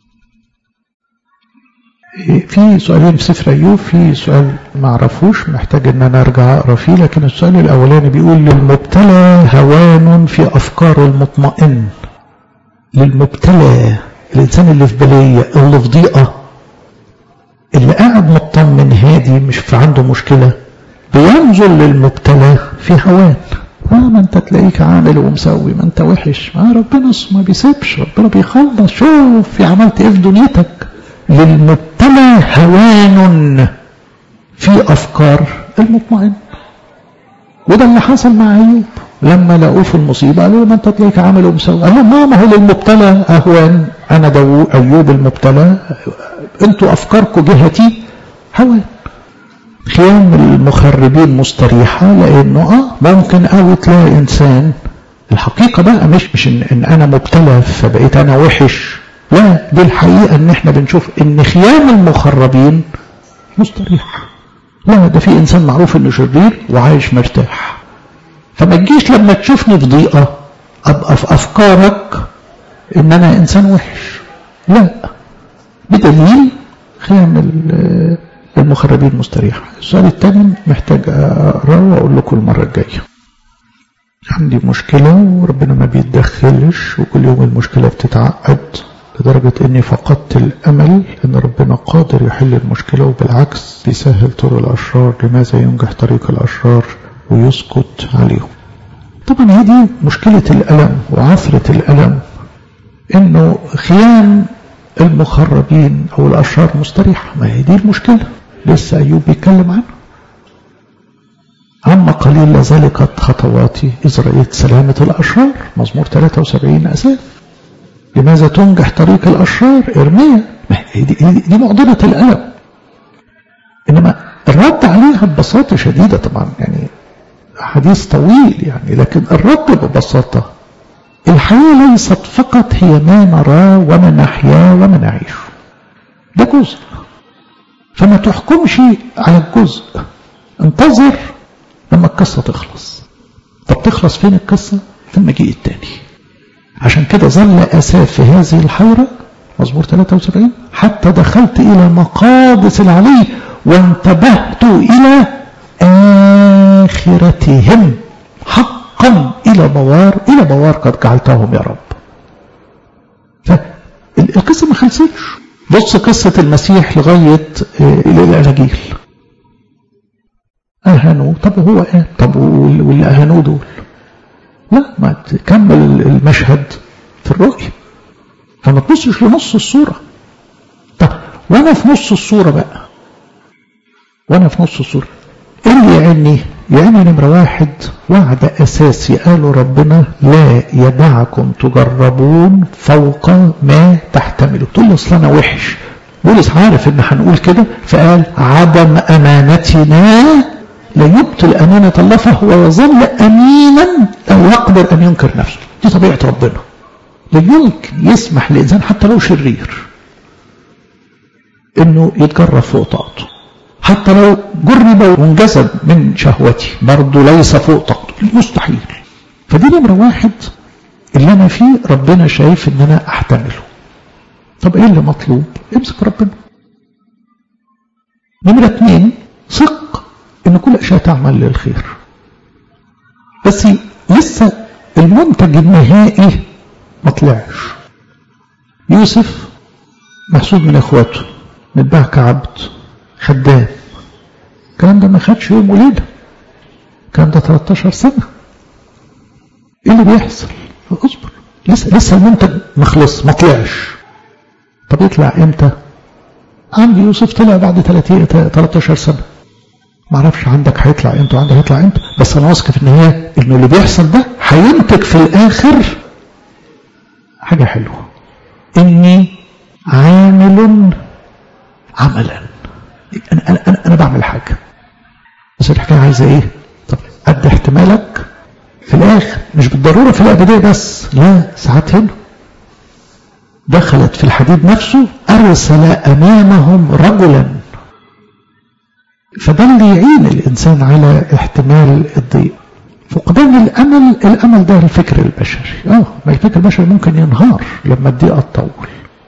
في سؤالين في سفر أيوب في سؤال ما اعرفوش محتاج ان انا ارجع اقرا فيه لكن السؤال الاولاني بيقول للمبتلى هوان في افكار المطمئن للمبتلى الانسان اللي في بليه اللي في ضيقه اللي قاعد مطمن هادي مش في عنده مشكله بينظر للمبتلى في هوان اه ما انت تلاقيك عامل ومسوي ما انت وحش ما ربنا ما بيسيبش ربنا بيخلص شوف عملت ايه في دنيتك للمبتلى هوان في افكار المطمئن وده اللي حصل مع ايوب لما لقوه في المصيبه قالوا ما انت تلاقيك عامل ومسوي قال لهم ما هو للمبتلى اهوان انا دو ايوب المبتلى انتوا افكاركم جهتي هوان خيام المخربين مستريحة لأنه آه ممكن أوي تلاقي إنسان الحقيقة بقى مش مش إن, إن أنا مبتلى فبقيت أنا وحش لا دي الحقيقة إن إحنا بنشوف إن خيام المخربين مستريح لا ده في إنسان معروف إنه شرير وعايش مرتاح فما تجيش لما تشوفني في ضيقة أبقى في أفكارك إن أنا إنسان وحش لا بدليل خيام المخربين مستريحة السؤال الثاني محتاج أقرأه وأقول لكم المرة الجاية عندي مشكلة وربنا ما بيتدخلش وكل يوم المشكلة بتتعقد لدرجة اني فقدت الامل ان ربنا قادر يحل المشكلة وبالعكس بيسهل طرق الاشرار لماذا ينجح طريق الاشرار ويسكت عليهم طبعا هي دي مشكلة الالم وعثرة الالم انه خيام المخربين او الاشرار مستريحة ما هي دي المشكلة لسه ايوب بيتكلم عنها عما قليل لذلك خطواتي إذ رأيت سلامة الأشرار مزمور 73 أساس لماذا تنجح طريق الأشرار إرميا دي, دي, دي معضلة الألم إنما الرد عليها ببساطة شديدة طبعا يعني حديث طويل يعني لكن الرد ببساطة الحياة ليست فقط هي ما نراه وما نحياه وما نعيشه ده جزء فما تحكمش على الجزء انتظر لما القصة تخلص طب تخلص فين القصة في المجيء التاني عشان كده ظل أساف في هذه الحيرة مزمور 73 حتى دخلت إلى مقادس العلي وانتبهت إلى آخرتهم حقا إلى بوار إلى بوار قد جعلتهم يا رب فالقصة ما خلصتش بص قصة المسيح لغاية الأناجيل أهانوه طب هو قام طب واللي أهانوه دول لا ما تكمل المشهد في الرؤية فما تبصش لنص الصورة طب وانا في نص الصورة بقى وانا في نص الصورة ايه اللي يعني يعني نمرة واحد وعد اساسي قالوا ربنا لا يدعكم تجربون فوق ما تحتملوا تقول له اصل انا وحش بولس عارف ان هنقول كده فقال عدم امانتنا لا يبطل أمانة الله فهو يظل أمينا أو يقدر أن ينكر نفسه دي طبيعة ربنا لا يمكن يسمح لإنسان حتى لو شرير إنه يتجرب فوق طاقته حتى لو جرب وانجذب من شهوتي برضه ليس فوق طاقته مستحيل فدي نمرة واحد اللي أنا فيه ربنا شايف إن أنا أحتمله طب إيه اللي مطلوب؟ امسك ربنا نمرة اتنين ثق ان كل اشياء تعمل للخير بس لسه المنتج النهائي ما طلعش يوسف محسوب من اخواته متباع كعبد خدام الكلام ده ما خدش يوم وليله الكلام ده 13 سنه ايه اللي بيحصل اصبر لسه لسه المنتج ما خلص ما طلعش طب يطلع امتى عندي يوسف طلع بعد 30 13 سنه ما اعرفش عندك هيطلع امتى وعندك هيطلع امتى بس انا واثق في النهايه ان اللي بيحصل ده هينتج في الاخر حاجه حلوه اني عامل عملا انا انا انا, أنا بعمل حاجه بس الحكايه عايزه ايه طب قد احتمالك في الاخر مش بالضروره في الابديه بس لا ساعات هنا دخلت في الحديد نفسه ارسل امامهم رجلا فده اللي يعين الانسان على احتمال الضيق فقدان الامل الامل ده الفكر البشري اه ما الفكر البشري ممكن ينهار لما الضيقه تطول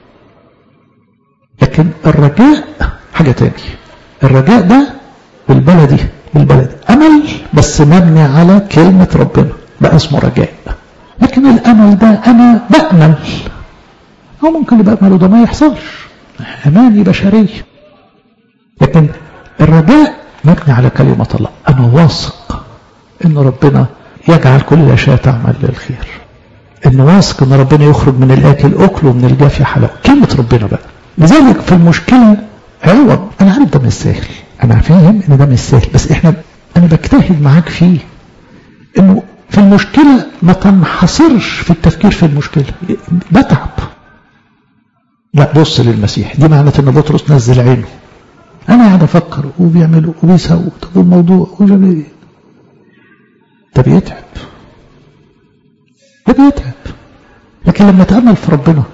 لكن الرجاء حاجه تاني الرجاء ده بالبلدي بالبلدي امل بس مبني على كلمه ربنا بقى اسمه رجاء لكن الامل ده انا بامل او ممكن اللي بامله ده ما يحصلش اماني بشريه لكن الرجاء مبني على كلمه الله انا واثق ان ربنا يجعل كل الاشياء تعمل للخير ان واثق ان ربنا يخرج من الاكل اكل ومن الجافي حلاوه كلمه ربنا بقى لذلك في المشكله عوض انا عارف ده مش سهل انا فاهم ان ده مش سهل بس احنا انا بجتهد معاك فيه انه في المشكله ما تنحصرش في التفكير في المشكله بتعب لا بص للمسيح دي معناته ان بطرس نزل عينه انا قاعد افكر وبيعملوا وبيسووا طب والموضوع وجميل ده بيتعب ده بيتعب لكن لما تأمل في ربنا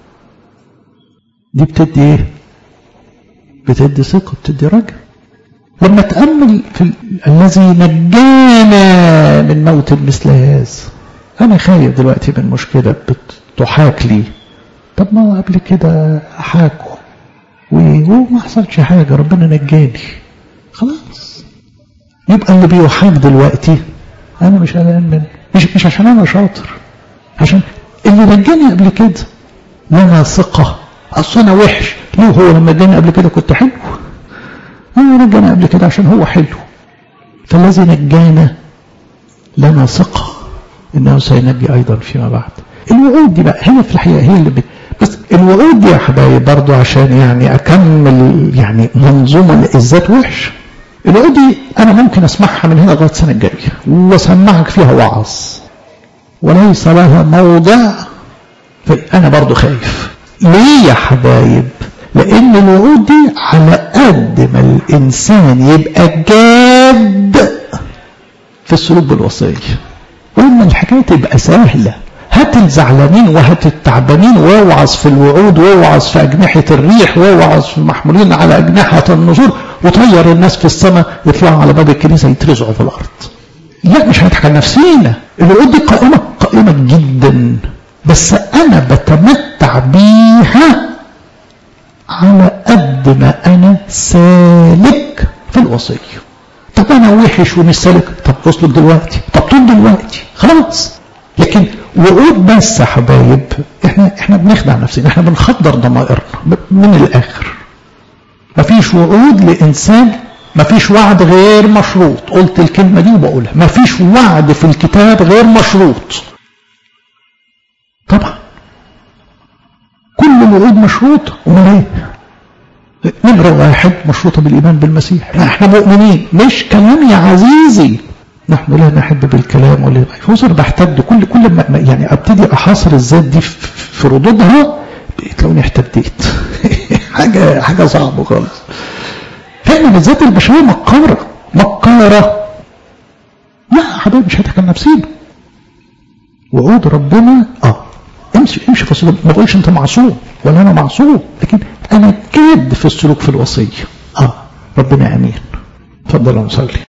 دي بتدي ايه بتدي ثقة بتدي رجع لما تأمل في ال... الذي نجانا من موت مثل هذا أنا خايف دلوقتي من مشكلة بتحاك لي طب ما هو قبل كده حاكوا وما حصلش حاجة ربنا نجاني خلاص يبقى اللي بيحاك دلوقتي أنا مش قلقان منه مش, مش عشان أنا شاطر عشان اللي نجاني قبل كده لنا ثقة أصل أنا وحش ليه هو لما اداني قبل كده كنت حلو هو نجانا قبل كده عشان هو حلو فالذي نجانا لنا ثقة إنه سينجي أيضا فيما بعد الوعود دي بقى هي في الحقيقة هي اللي بت... بس الوعود دي يا حبايبي برضو عشان يعني أكمل يعني منظومة الذات وحش الوعود دي أنا ممكن أسمعها من هنا لغاية السنة الجاية وأسمعك فيها وعظ وليس لها موضع فأنا برضو خايف ليه يا حبايب لأن الوعود دي على قد ما الإنسان يبقى جاد في السلوك بالوصية ولما الحكاية تبقى سهلة هات الزعلانين وهات التعبانين واوعظ في الوعود واوعظ في أجنحة الريح واوعظ في المحمولين على أجنحة النسور وطير الناس في السماء يطلعوا على باب الكنيسة يترزعوا في الأرض لا مش هنضحك على نفسينا الوعود دي قائمة قائمة جدا بس أنا بتمتع بيها على قد ما أنا سالك في الوصية طب أنا وحش ومش سالك طب أسلك دلوقتي طب طول دلوقتي خلاص لكن وعود بس يا حبايب احنا احنا بنخدع نفسنا احنا بنخدر ضمائرنا من الاخر مفيش وعود لانسان مفيش وعد غير مشروط قلت الكلمه دي وبقولها مفيش وعد في الكتاب غير مشروط طبعا كل الوعود مشروطه امال ايه نمرة واحد مشروطة بالإيمان بالمسيح احنا مؤمنين مش كلام يا عزيزي نحن لا نحب بالكلام ولا فوزر بحتد كل كل ما يعني ابتدي احاصر الذات دي في ردودها تلاقوني احتديت حاجه حاجه صعبه خالص فعلا الذات البشريه مكاره مكاره لا يا حبايبي مش هتحكي نفسينا وعود ربنا اه امشي امشي في السلوك ما بقولش انت معصوم ولا انا معصوم لكن انا جاد في السلوك في الوصيه اه ربنا امين اتفضل نصلي